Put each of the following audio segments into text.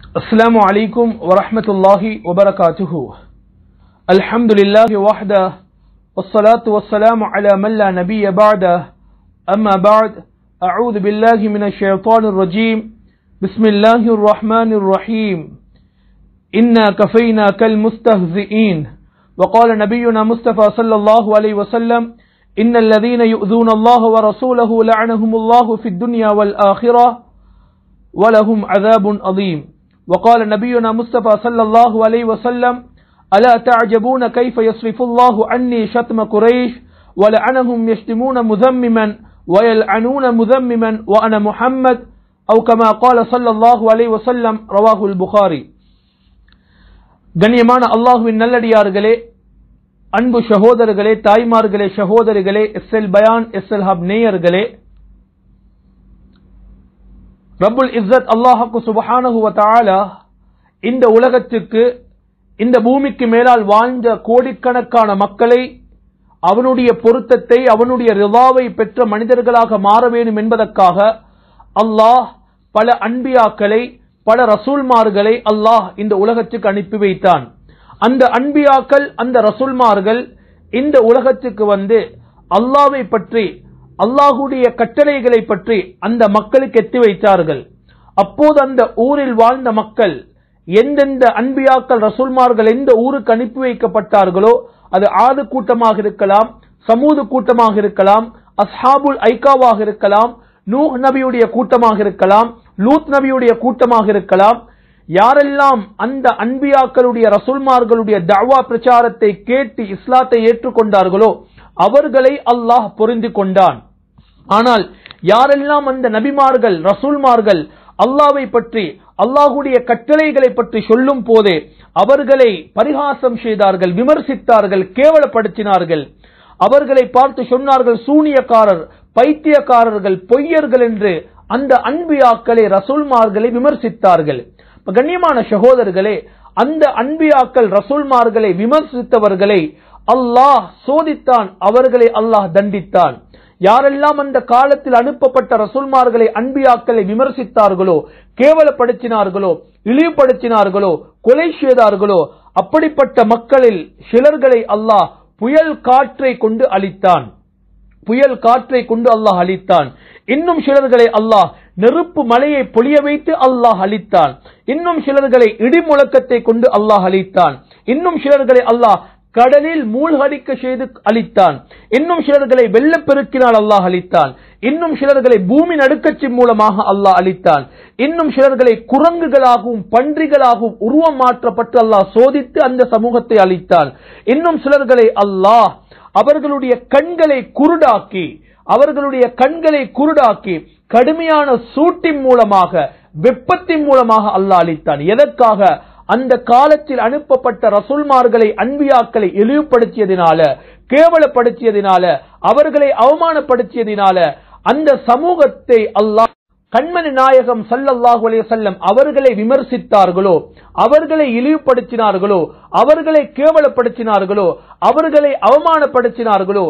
السلام عليكم ورحمة الله وبركاته الحمد لله وحده والصلاة والسلام على من لا نبي بعده أما بعد أعوذ بالله من الشيطان الرجيم بسم الله الرحمن الرحيم إنا كفيناك المستهزئين وقال نبينا مصطفى صلى الله عليه وسلم إن الذين يؤذون الله ورسوله لعنهم الله في الدنيا والآخرة ولهم عذاب عظيم وقال نبينا مصطفى صلى الله عليه وسلم ألا تعجبون كيف يصرف الله عني شتم قريش ولعنهم يشتمون مذمما ويلعنون مذمما وأنا محمد أو كما قال صلى الله عليه وسلم رواه البخاري கண்ணியமான அல்லாஹுவின் நல்லடியார்களே அன்பு சகோதரர்களே தாய்மார்களே சகோதரிகளே எஸ் எல் பயான் எஸ் எல் ஹப் நேயர்களே ரப்புல் இஸ்ஸத் அல்லாஹுக்கு சுபஹானஹு வ தஆலா இந்த உலகத்துக்கு இந்த பூமிக்கு மேலால் வாழ்ந்த கோடிக்கணக்கான மக்களை அவனுடைய பொருத்தத்தை அவனுடைய ரிவாவை பெற்ற மனிதர்களாக மாற வேண்டும் என்பதற்காக அல்லாஹ் பல அன்பியாக்களை பல ரசூல்மார்களை அல்லாஹ் இந்த உலகத்துக்கு அனுப்பி வைத்தான் அந்த அன்பியாக்கள் அந்த ரசூல்மார்கள் இந்த உலகத்துக்கு வந்து அல்லாவை பற்றி அல்லாஹுடைய கட்டளைகளை பற்றி அந்த மக்களுக்கு எத்தி வைத்தார்கள் அப்போது அந்த ஊரில் வாழ்ந்த மக்கள் எந்தெந்த அன்பியாக்கள் ரசூல்மார்கள் எந்த ஊருக்கு அனுப்பி வைக்கப்பட்டார்களோ அது ஆது கூட்டமாக இருக்கலாம் சமூது கூட்டமாக இருக்கலாம் அஸ்ஹாபுல் ஐகாவாக இருக்கலாம் நூஹ் நபியுடைய கூட்டமாக இருக்கலாம் லூத் நபியுடைய கூட்டமாக இருக்கலாம் யாரெல்லாம் அந்த அன்பியாக்களுடைய ரசூல்மார்களுடைய தவா பிரச்சாரத்தை கேட்டு இஸ்லாத்தை ஏற்றுக்கொண்டார்களோ அவர்களை அல்லாஹ் பொருந்தி கொண்டான் ஆனால் யாரெல்லாம் அந்த நபிமார்கள் ரசூல்மார்கள் அல்லாவை பற்றி அல்லாஹுடைய கட்டளைகளை பற்றி சொல்லும் போதே அவர்களை பரிகாசம் செய்தார்கள் விமர்சித்தார்கள் கேவலப்படுத்தினார்கள் அவர்களை பார்த்து சொன்னார்கள் சூனியக்காரர் பைத்தியக்காரர்கள் பொய்யர்கள் என்று அந்த அன்பியாக்களை ரசூல்மார்களை விமர்சித்தார்கள் கண்ணியமான சகோதரர்களே அந்த அன்பியாக்கள் ரசூல்மார்களை விமர்சித்தவர்களை அல்லாஹ் சோதித்தான் அவர்களை அல்லாஹ் தண்டித்தான் யாரெல்லாம் அந்த காலத்தில் அனுப்பப்பட்ட ரசூல்மார்களை அன்பியாக்களை விமர்சித்தார்களோ கேவலப்படுத்தினார்களோ இழிவுபடுத்தினார்களோ கொலை செய்தார்களோ அப்படிப்பட்ட மக்களில் சிலர்களை அல்லாஹ் புயல் காற்றை கொண்டு அளித்தான் புயல் காற்றை கொண்டு அல்லாஹ் அளித்தான் இன்னும் சிலர்களை அல்லாஹ் நெருப்பு மலையை பொழிய வைத்து அல்லாஹ் அளித்தான் இன்னும் சிலர்களை இடி முழக்கத்தை கொண்டு அல்லாஹ் அளித்தான் இன்னும் சிலர்களை அல்லாஹ் கடலில் மூழ்கடிக்க செய்து அளித்தான் இன்னும் சிலர்களை வெள்ளப்பெருக்கினால் அல்லாஹ் அளித்தான் இன்னும் சிலர்களை பூமி நடுக்கச்சி மூலமாக அல்லாஹ் அளித்தான் இன்னும் சிலர்களை குரங்குகளாகவும் பன்றிகளாகவும் உருவம் மாற்றப்பட்டு அல்லாஹ் சோதித்து அந்த சமூகத்தை அளித்தான் இன்னும் சிலர்களை அல்லாஹ் அவர்களுடைய கண்களை குருடாக்கி அவர்களுடைய கண்களை குருடாக்கி கடுமையான சூட்டின் மூலமாக வெப்பத்தின் மூலமாக அல்லாஹ் அளித்தான் எதற்காக அந்த காலத்தில் அனுப்பப்பட்ட ரசூல்மார்களை அன்பியாக்களை இழிவுபடுத்தியதினால கேவலப்படுத்தியதினால அவர்களை அவமானப்படுத்தியதினால அந்த சமூகத்தை அல்லாஹ் கண்மணி நாயகம் சல்லல்லாஹு அலைஹி வஸல்லம் அவர்களை விமர்சித்தார்களோ அவர்களை இழிவுபடுத்தினார்களோ அவர்களை கேவலப்படுத்தினார்களோ அவர்களை அவமானப்படுத்தினார்களோ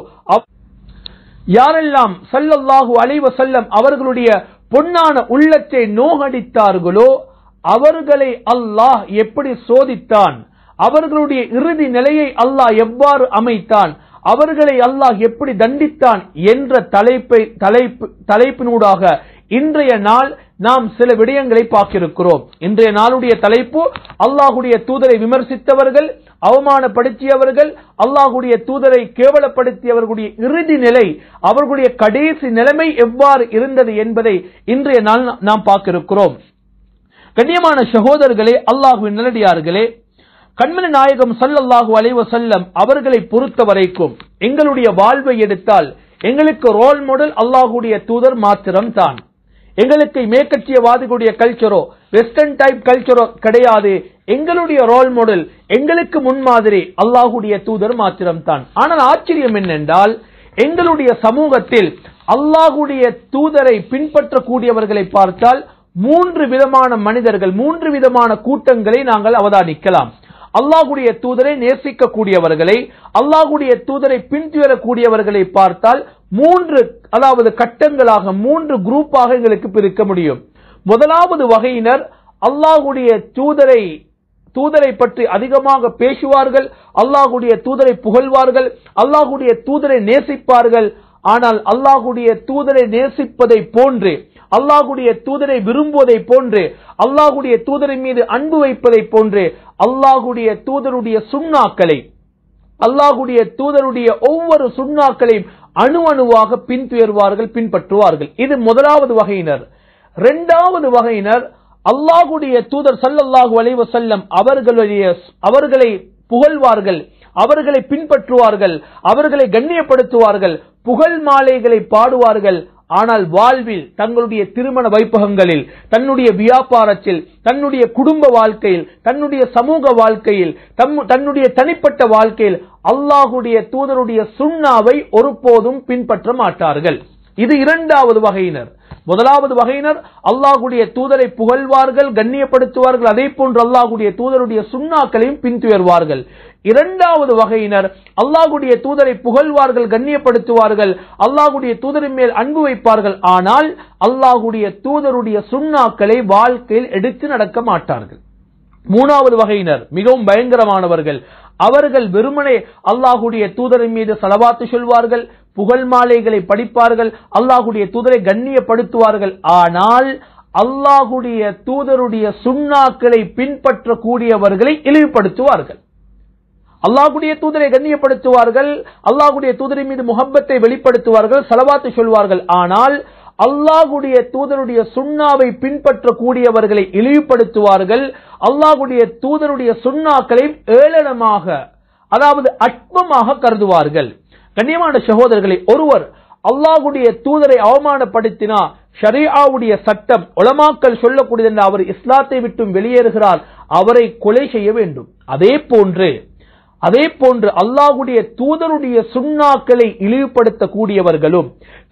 யாரெல்லாம் சல்லல்லாஹு அலைஹி வஸல்லம் அவர்களுடைய பொன்னான உள்ளத்தை நோகடித்தார்களோ அவர்களை அல்லாஹ் எப்படி சோதித்தான் அவர்களுடைய இறுதி நிலையை அல்லாஹ் எவ்வாறு அமைத்தான் அவர்களை அல்லாஹ் எப்படி தண்டித்தான் என்ற தலைப்பை தலைப்பு தலைப்பினூடாக இன்றைய நாள் நாம் சில விடயங்களை பார்க்கிறோம் இன்றைய நாளுடைய தலைப்பு அல்லாஹுடைய தூதரை விமர்சித்தவர்கள் அவமானப்படுத்தியவர்கள் அல்லாஹுடைய தூதரை கேவலப்படுத்தியவர்களுடைய இறுதி நிலை அவர்களுடைய கடைசி நிலைமை எவ்வாறு இருந்தது என்பதை இன்றைய நாள் நாம் பார்க்கிறோம் கண்ணியமான சகோதரர்களே அல்லாஹுவின் நல்லடியார்களே கண்மணி நாயகம் சல்லல்லாஹு அலைவ செல்லம் அவர்களை பொறுத்த வரைக்கும் எங்களுடைய வாழ்வை எடுத்தால் எங்களுக்கு ரோல் மாடல் அல்லாஹுடைய தூதர் மாத்திரம் தான் எங்களுக்கு மேற்கட்சியவாதிகளுடைய கல்ச்சரோ வெஸ்டர்ன் டைப் கல்ச்சரோ கிடையாது எங்களுடைய ரோல் மாடல் எங்களுக்கு முன்மாதிரி அல்லாஹுடைய தூதர் மாத்திரம் தான் ஆனால் ஆச்சரியம் என்னென்றால் எங்களுடைய சமூகத்தில் அல்லாஹுடைய தூதரை பின்பற்றக்கூடியவர்களை பார்த்தால் மூன்று விதமான மனிதர்கள் மூன்று விதமான கூட்டங்களை நாங்கள் அவதானிக்கலாம் அல்லாஹுடைய தூதரை நேசிக்கக்கூடியவர்களை அல்லாஹுடைய தூதரை பின்துயரக்கூடியவர்களை பார்த்தால் மூன்று அதாவது கட்டங்களாக மூன்று குரூப்பாக எங்களுக்கு பிரிக்க முடியும் முதலாவது வகையினர் அல்லாஹ்வுடைய தூதரை தூதரை பற்றி அதிகமாக பேசுவார்கள் அல்லாஹ்வுடைய தூதரை புகழ்வார்கள் அல்லாஹ்வுடைய தூதரை நேசிப்பார்கள் ஆனால் அல்லாஹ்வுடைய தூதரை நேசிப்பதை போன்று அல்லாஹ்வுடைய தூதரை விரும்புவதை போன்று அல்லாஹ்வுடைய தூதரின் மீது அன்பு வைப்பதை போன்று அல்லாஹ்வுடைய தூதருடைய சுண்ணாக்களை அல்லாஹ்வுடைய தூதருடைய ஒவ்வொரு சுண்ணாக்களையும் அணு அணுவாக பின்துயர்வார்கள் பின்பற்றுவார்கள் இது முதலாவது வகையினர் இரண்டாவது வகையினர் அல்லாஹ்வுடைய தூதர் ஸல்லல்லாஹு அலைஹி வஸல்லம் அவர்களுடைய அவர்களை புகழ்வார்கள் அவர்களை பின்பற்றுவார்கள் அவர்களை கண்ணியப்படுத்துவார்கள் புகழ் மாலைகளை பாடுவார்கள் ஆனால் வாழ்வில் தங்களுடைய திருமண வைப்பகங்களில் தன்னுடைய வியாபாரத்தில் தன்னுடைய குடும்ப வாழ்க்கையில் தன்னுடைய சமூக வாழ்க்கையில் தம்மு- தன்னுடைய தனிப்பட்ட வாழ்க்கையில் அல்லாஹுடைய தூதருடைய சுண்ணாவை ஒருபோதும் பின்பற்ற மாட்டார்கள் இது இரண்டாவது வகையினர் முதலாவது வகையினர் அல்லாஹ்வுடைய தூதரை புகழ்வார்கள் கண்ணியப்படுத்துவார்கள் அதே போன்று அல்லாஹ்வுடைய தூதருடைய சுண்ணாக்களையும் பின்துயர்வார்கள் இரண்டாவது வகையினர் அல்லாஹ்வுடைய தூதரை புகழ்வார்கள் கண்ணியப்படுத்துவார்கள் அல்லாஹ்வுடைய தூதரின் மேல் அன்பு வைப்பார்கள் ஆனால் அல்லாஹ்வுடைய தூதருடைய சுண்ணாக்களை வாழ்க்கையில் எடுத்து நடக்க மாட்டார்கள் மூணாவது வகையினர் மிகவும் பயங்கரமானவர்கள் அவர்கள் வெறுமனே அல்லாஹுடைய தூதரின் மீது சலவாத்து சொல்வார்கள் புகழ் மாலைகளை படிப்பார்கள் அல்லாஹுடைய தூதரை கண்ணியப்படுத்துவார்கள் ஆனால் அல்லாஹுடைய தூதருடைய சுண்ணாக்களை பின்பற்றக்கூடியவர்களை இழிவுபடுத்துவார்கள் அல்லாஹ்வுடைய தூதரை கண்ணியப்படுத்துவார்கள் அல்லாஹ்வுடைய தூதரின் மீது முகப்பத்தை வெளிப்படுத்துவார்கள் சலவாத்து சொல்வார்கள் ஆனால் அல்லாஹ்வுடைய தூதருடைய சுண்ணாவை பின்பற்றக்கூடியவர்களை இழிவுபடுத்துவார்கள் அல்லாஹ்வுடைய தூதருடைய சுண்ணாக்களை ஏளனமாக அதாவது அற்பமாக கருதுவார்கள் கண்ணியமான சகோதரர்களை ஒருவர் அல்லாஹ்வுடைய தூதரை அவமானப்படுத்தினா ஷரீஆவுடைய சட்டம் உலமாக்கல் சொல்லக்கூடியது என்று அவர் இஸ்லாத்தை விட்டும் வெளியேறுகிறார் அவரை கொலை செய்ய வேண்டும் அதே போன்று அதே போன்று அல்லாஹ்வுடைய தூதருடைய சுண்ணாக்களை இழிவுபடுத்தக்கூடியவர்களும்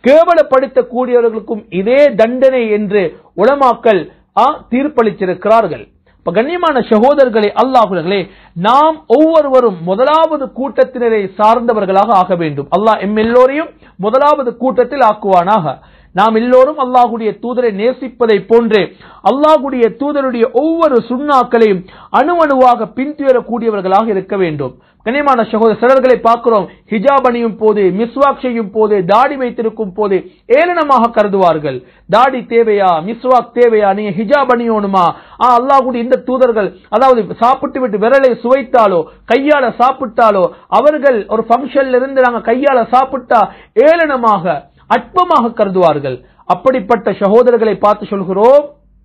கேவலப்படுத்தக்கூடியவர்களுக்கும் இதே தண்டனை என்று உலமாக்கல் ஆ, தீர்ப்பளித்திருக்கிறார்கள் இப்ப கண்ணியமான சகோதரர்களே அல்லாஹுலர்களே நாம் ஒவ்வொருவரும் முதலாவது கூட்டத்தினரை சார்ந்தவர்களாக ஆக வேண்டும் அல்லாஹ் எம் எல்லோரையும் முதலாவது கூட்டத்தில் ஆக்குவானாக நாம் எல்லோரும் அல்லாஹுடைய தூதரை நேசிப்பதை போன்றே அல்லாஹுடைய தூதருடைய ஒவ்வொரு சுண்ணாக்களையும் அணுவணுவாக பின்துயரக்கூடியவர்களாக இருக்க வேண்டும் கண்ணியமான சகோதர சிலர்களை பார்க்கிறோம் ஹிஜாப் அணியும் போது மிஸ்வாக் செய்யும் போது தாடி வைத்திருக்கும் போது ஏளனமாக கருதுவார்கள் தாடி தேவையா மிஸ்வாக் தேவையா நீங்க ஹிஜாப் அணியோணுமா ஆ அல்லாஹ்வுடைய இந்த தூதர்கள் அதாவது சாப்பிட்டு விட்டு விரலை சுவைத்தாலோ கையால சாப்பிட்டாலோ அவர்கள் ஒரு ஃபங்க்ஷன்ல இருந்து நாங்க கையால சாப்பிட்டா ஏளனமாக அற்பமாக கருதுவார்கள் அப்படிப்பட்ட சகோதரர்களை பார்த்து சொல்கிறோம்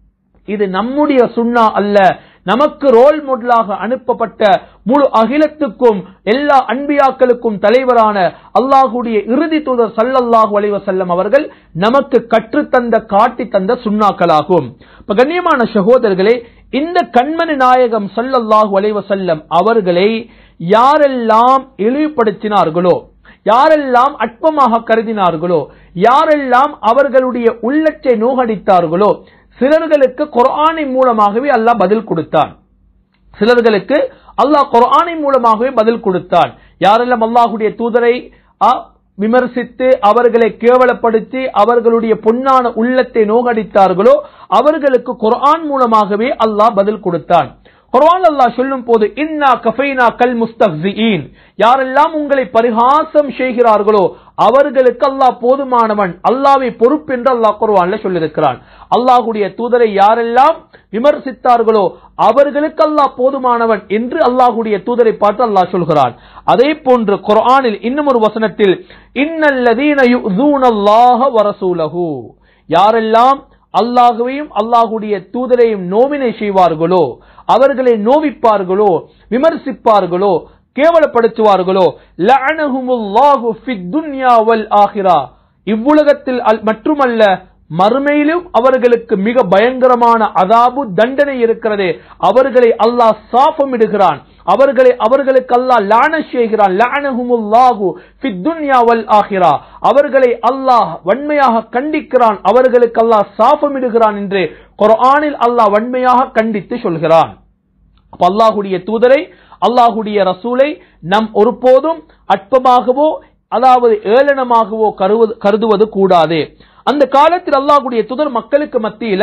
இது நம்முடைய சுண்ணா அல்ல நமக்கு ரோல் மாடலாக அனுப்பப்பட்ட முழு அகிலத்துக்கும் எல்லா அன்பியாக்களுக்கும் தலைவரான அல்லாஹுடைய இறுதி தூதர் சல்லல்லாஹு அலைஹி வஸல்லம் அவர்கள் நமக்கு கற்றுத்தந்த காட்டி தந்த சுண்ணாக்களாகும் இப்ப கண்ணியமான சகோதரர்களே இந்த கண்மணி நாயகம் சல்லல்லாஹு அலைஹி வஸல்லம் அவர்களை யாரெல்லாம் இழிவுபடுத்தினார்களோ யாரெல்லாம் அற்பமாக கருதினார்களோ யாரெல்லாம் அவர்களுடைய உள்ளத்தை நோகடித்தார்களோ சிலர்களுக்கு குர்ஆனின் மூலமாகவே அல்லாஹ் பதில் கொடுத்தான் சிலர்களுக்கு அல்லாஹ் குர்ஆனின் மூலமாகவே பதில் கொடுத்தான் யாரெல்லாம் அல்லாஹுடைய தூதரை ஆ, விமர்சித்து அவர்களை கேவலப்படுத்தி அவர்களுடைய பொன்னான உள்ளத்தை நோகடித்தார்களோ அவர்களுக்கு குர்ஆன் மூலமாகவே அல்லாஹ் பதில் கொடுத்தான் குர்ஆன் அல்லாஹ் சொல்லும் போது இன்னா கஃபைனா கல் முஸ்தஹ்சியின் யாரெல்லாம் உங்களை பரிகாசம் செய்கிறார்களோ அவர்களுக்கு அல்லாஹ் போதுமானவன் அல்லாஹ்வை பொறுப்பு என்று அல்லாஹ் குர்ஆன்ல சொல்லியிருக்கிறான் அல்லாஹ்வுடைய தூதரை யாரெல்லாம் விமர்சித்தார்களோ அவர்களுக்கு அல்லாஹ் போதுமானவன் என்று அல்லாஹ்வுடைய தூதரை பார்த்து அல்லாஹ் சொல்கிறான் அதே போன்று குர்ஆனில் இன்னும் ஒரு வசனத்தில் இன்னல்லதீன யுஸூனல்லாஹ வரசூலஹு யாரெல்லாம் அல்லாஹுவையும் அல்லாஹுடைய தூதரையும் நோவினை செய்வார்களோ அவர்களை நோவிப்பார்களோ விமர்சிப்பார்களோ கேவலப்படுத்துவார்களோ லஅனஹுமுல்லாஹு ஃபித் துன்யா வல் ஆகிரா இவ்வுலகத்தில் அல்- மட்டுமல்ல மறுமையிலும் அவர்களுக்கு மிக பயங்கரமான அதாபு தண்டனை இருக்கிறது அவர்களை அல்லாஹ் சாபமிடுகிறான் அவர்களை அவர்களுக்கு அல்லாஹ் லான செய்கிறான் லானஹுமுல்லாஹு ஃபித் துன்யா வல் ஆகிரா அவர்களை அல்லாஹ் வன்மையாக கண்டிக்கிறான் அவர்களுக்கு அல்லாஹ் சாபமிடுகிறான் என்று குர்ஆனில் அல்லாஹ் வன்மையாக கண்டித்து சொல்கிறான் அப்ப அல்லாஹுடைய தூதரை அல்லாஹுடைய ரசூலை நம் ஒருபோதும் அற்பமாகவோ அதாவது ஏளனமாகவோ கருவது- கருதுவது கூடாது அந்த காலத்தில் அல்லாஹ்வுடைய தூதர் மக்களுக்கு மத்தியில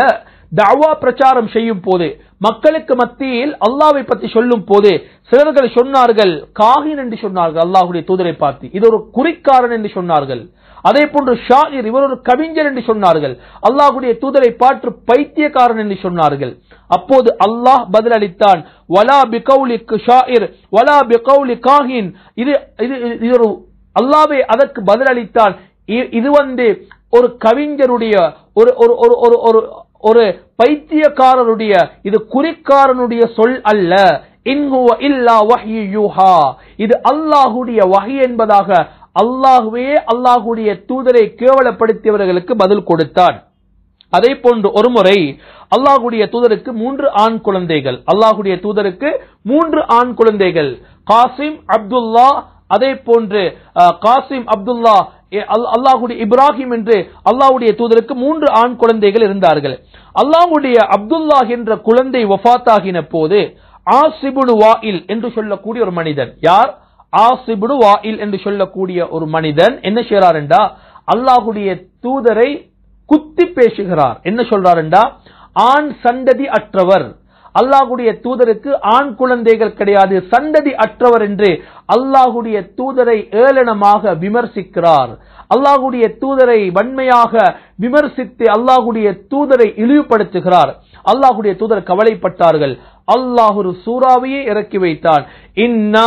தவா பிரச்சாரம் செய்யும் போது மக்களுக்கு மத்தியில் அல்லாவை பற்றி சொல்லும் போது சிலர்கள் சொன்னார்கள் காகின் என்று சொன்னார்கள் அல்லாஹுடைய தூதரை பார்த்து இது ஒரு குறிக்காரன் என்று சொன்னார்கள் அதே போன்று ஷாயிர் இவர் ஒரு கவிஞர் என்று சொன்னார்கள் அல்லாஹுடைய தூதரை பார்த்து பைத்தியக்காரன் என்று சொன்னார்கள் அப்போது அல்லாஹ் பதில் அளித்தான் வலா பிகௌலி ஷாயிர் வலா பிகௌலி காஹின் இது இது இது ஒரு அல்லாவே அதற்கு பதில் அளித்தான் இ- இது வந்து ஒரு கவிஞருடைய ஒரு ஒரு ஒரு ஒரு ஒரு ஒரு பைத்தியக்காரருடைய இது குறிக்காரனுடைய சொல் அல்ல இன்ஹுவ இல்லா வஹ்யு யூஹா இது அல்லாஹுடைய வஹி என்பதாக அல்லாஹுவே அல்லாஹுடைய தூதரை கேவலப்படுத்தியவர்களுக்கு பதில் கொடுத்தான் அதே போன்று ஒருமுறை அல்லாஹுடைய தூதருக்கு மூன்று ஆண் குழந்தைகள் அல்லாஹுடைய தூதருக்கு மூன்று ஆண் குழந்தைகள் காசிம் அப்துல்லா அதே போன்று அஹ், காசிம் அப்துல்லா எ- அல்- அல்லாஹுடைய இப்ராஹிம் என்று அல்லாஹ்வுடைய தூதருக்கு மூன்று ஆண் குழந்தைகள் இருந்தார்கள் அல்லாஹ்வுடைய அப்துல்லா என்ற குழந்தை வஃபாத்தாகின போது ஆசிபுடு வாயில் என்று சொல்லக்கூடிய ஒரு மனிதன் யார் ஆசிபுடு வாயில் என்று சொல்லக்கூடிய ஒரு மனிதன் என்ன செய்றார் என்றா அல்லாஹுடைய தூதரை குத்தி பேசுகிறார் என்ன சொல்றாருண்டா ஆண் சந்ததி அற்றவர் அல்லாஹுடைய தூதருக்கு ஆண் குழந்தைகள் கிடையாது சந்ததி அற்றவர் என்று அல்லாஹுடைய தூதரை ஏளனமாக விமர்சிக்கிறார் அல்லாஹுடைய தூதரை வன்மையாக விமர்சித்து அல்லாஹுடைய தூதரை இழிவுபடுத்துகிறார் அல்லாஹுடைய தூதர் கவலைப்பட்டார்கள் அல்லாஹ் ஒரு சூறாவையே இறக்கி வைத்தான் இன்னா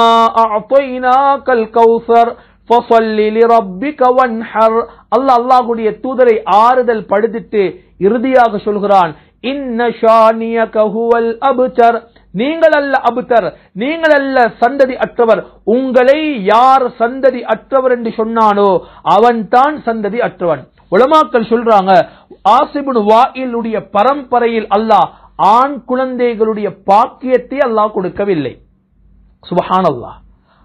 அஅதைனாக்கல் கௌசர் ஃபஸல்லி லிரப்பிக வன்ஹர் அல்லாஹ் அல்லாஹ்வுடைய தூதரை ஆறுதல் படுத்திட்டு இறுதியாக சொல்கிறான் இன்ன ஷானியக ஹுவல் அபுதர் நீங்கள் அல்ல அபுதர் நீங்கள் அல்ல சந்ததி அற்றவர் உங்களை யார் சந்ததி அற்றவர் என்று சொன்னானோ அவன்தான் சந்ததி அற்றவன் உலமாக்கள் சொல்றாங்க ஆசிபுன் வாயிலுடைய பரம்பரையில் அல்லாஹ் ஆண் குழந்தைகளுடைய பாக்கியத்தை அல்லாஹ் கொடுக்கவில்லை சுபஹானல்லாஹ்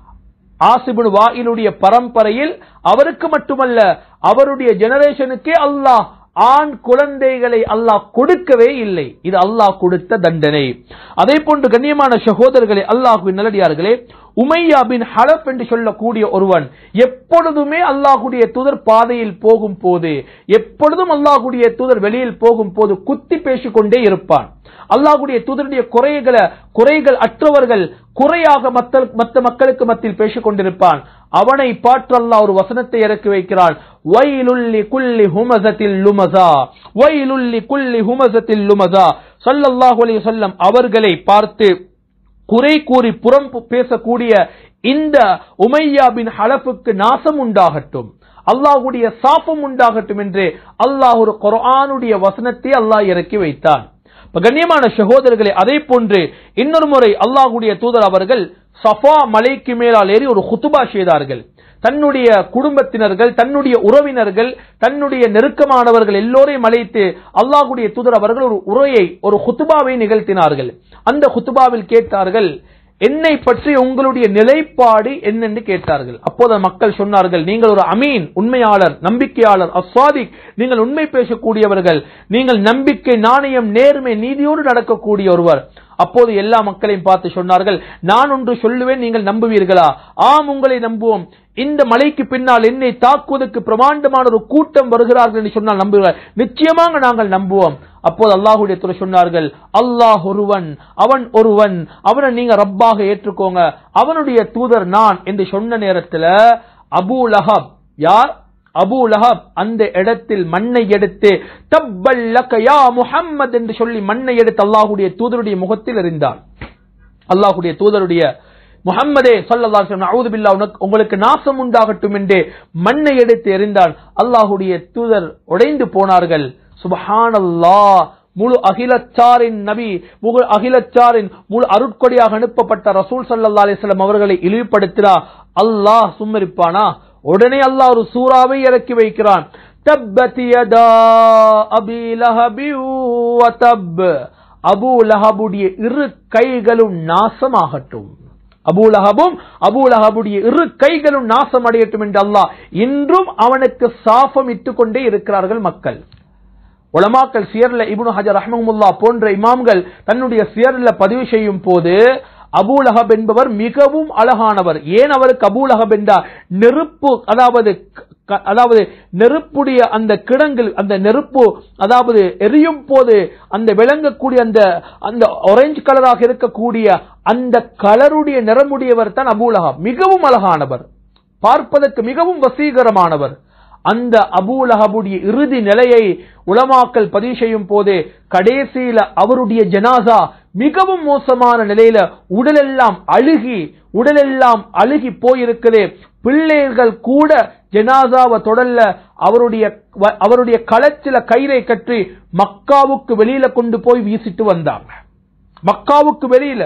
ஆசிபுன் வாயிலுடைய பரம்பரையில் அவருக்கு மட்டுமல்ல அவருடைய ஜெனரேஷனுக்கே அல்லாஹ் ஆண் குழந்தைகளை அல்லாஹ் கொடுக்கவே இல்லை இது அல்லாஹ் கொடுத்த தண்டனை அதே போன்று கண்ணியமான சகோதரர்களே அல்லாஹுவின் நல்லடியார்களே உமையா பின் ஹலப் என்று சொல்லக்கூடிய ஒருவன் எப்பொழுதுமே அல்லாஹுடைய தூதர் பாதையில் போகும் போது எப்பொழுதும் அல்லாஹுடைய தூதர் வெளியில் போகும் போது குத்தி பேசிக்கொண்டே இருப்பான் அல்லாஹ்வுடைய தூதருடைய குறைகளை குறைகள் அற்றவர்கள் குறையாக மத்த மத்த மக்களுக்கு மத்தியில் பேசிக் கொண்டிருப்பான் அவனை பாற்று அல்லாஹ் ஒரு வசனத்தை இறக்கி வைக்கிறான் வைலுல்லி குல்லி ஹுமசத்தில் லுமசா வைலுல்லி குல்லி ஹுமசத்தில் லுமசா ஸல்லல்லாஹு அலைஹி வஸல்லம் அவர்களை பார்த்து குறை கூறி புறம் பேசக்கூடிய இந்த உமையா பின் ஹலஃபுக்கு நாசம் உண்டாகட்டும் அல்லாஹ்வுடைய சாபம் உண்டாகட்டும் என்று அல்லாஹ் ஒரு குர்ஆனுடைய வசனத்தை அல்லாஹ் இறக்கி வைத்தான் இப்ப கண்ணியமான சகோதரர்களே அதே போன்று இன்னொரு முறை அல்லாஹ்வுடைய தூதர் அவர்கள் சஃபா மலைக்கு மேலால் ஏறி ஒரு குத்துபா செய்தார்கள் தன்னுடைய குடும்பத்தினர்கள் தன்னுடைய உறவினர்கள் தன்னுடைய நெருக்கமானவர்கள் எல்லோரையும் அழைத்து அல்லாஹ்வுடைய தூதர் அவர்கள் ஒரு உரையை ஒரு குத்துபாவை நிகழ்த்தினார்கள் அந்த குத்துபாவில் கேட்டார்கள் என்னை பற்றி உங்களுடைய நிலைப்பாடு என்னென்று கேட்டார்கள் அப்போது மக்கள் சொன்னார்கள் நீங்கள் ஒரு அமீன் உண்மையாளர் நம்பிக்கையாளர் அஸ்வாதிக் நீங்கள் உண்மை பேசக்கூடியவர்கள் நீங்கள் நம்பிக்கை நாணயம் நேர்மை நீதியோடு நடக்கக்கூடிய ஒருவர் அப்போது எல்லா மக்களையும் பார்த்து சொன்னார்கள் நான் ஒன்று சொல்லுவேன் நீங்கள் நம்புவீர்களா ஆம் உங்களை நம்புவோம் இந்த மலைக்கு பின்னால் என்னை தாக்குவதற்கு பிரமாண்டமான ஒரு கூட்டம் வருகிறார்கள் என்று சொன்னால் நம்புகிறார் நிச்சயமாக நாங்கள் நம்புவோம் அப்போது அல்லாஹுடைய துறை சொன்னார்கள் அல்லாஹ் ஒருவன் அவன் ஒருவன் அவனை நீங்க ரப்பாக ஏற்றுக்கோங்க அவனுடைய தூதர் நான் என்று சொன்ன நேரத்தில் அபூ லஹப் யார் அபூ லஹப் அந்த இடத்தில் மண்ணை எடுத்து தப்பல்லக யா முஹம்மது என்று சொல்லி மண்ணை எடுத்து அல்லாஹுடைய தூதருடைய முகத்தில் எறிந்தான் அல்லாஹுடைய தூதருடைய முஹம்மதே ஸல்லல்லாஹு அலைஹி வஸல்லம் அஊது பில்லாஹ் உனக்கு உங்களுக்கு நாசம் உண்டாகட்டும் என்று மண்ணை எடுத்து எறிந்தான் அல்லாஹுடைய தூதர் உடைந்து போனார்கள் சுபஹானல்லாஹ் முழு அகிலச்சாரின் நபி முழு அகிலச்சாரின் முழு அருட்கொடியாக அனுப்பப்பட்ட ரசூல் ஸல்லல்லாஹு அலைஹி வஸல்லம் அவர்களை இழிவுபடுத்தினா அல்லாஹ் சும்மரிப்பானா உடனே அல்லாஹ் ஒரு சூறாவை இறக்கி வைக்கிறான் தப்பத் யதா அபி லஹபி வ தப் அபூ லஹபுடைய இரு கைகளும் நாசமாகட்டும் அபூலஹபும் அபூலஹபுடைய இரு கைகளும் நாசம் அடையட்டும் என்று அல்லாஹ் இன்றும் அவனுக்கு சாபம் இட்டுக் கொண்டே இருக்கிறார்கள் மக்கள் உலமாக்கள் சியர்ல இப்னு ஹஜர் ரஹ்மஹுல்லா போன்ற இமாம்கள் தன்னுடைய சியர்ல பதிவு செய்யும் போது அபூலஹப் என்பவர் மிகவும் அழகானவர் ஏன் அவருக்கு அபூலஹப் என்றார் நெருப்பு அதாவது க- அதாவது நெருப்புடைய அந்த கிடங்கில் அந்த நெருப்பு அதாவது எரியும் போது அந்த விளங்கக்கூடிய அந்த அந்த orange கலராக இருக்கக்கூடிய அந்த கலருடைய நிறமுடையவர் தான் அபூலஹாப் மிகவும் அழகானவர் பார்ப்பதற்கு மிகவும் வசீகரமானவர் அந்த அபூலஹபுடைய இறுதி நிலையை உலமாக்கல் பதிவு செய்யும் போது கடைசியில அவருடைய ஜனாசா மிகவும் மோசமான நிலையில உடலெல்லாம் அழுகி உடலெல்லாம் அழுகி போயிருக்குது பிள்ளைகள் கூட ஜனாசாவை தொடல்ல அவருடைய வ- அவருடைய களச்சில கயிறை கற்றி மக்காவுக்கு வெளியில கொண்டு போய் வீசிட்டு வந்தாங்க மக்காவுக்கு வெளியில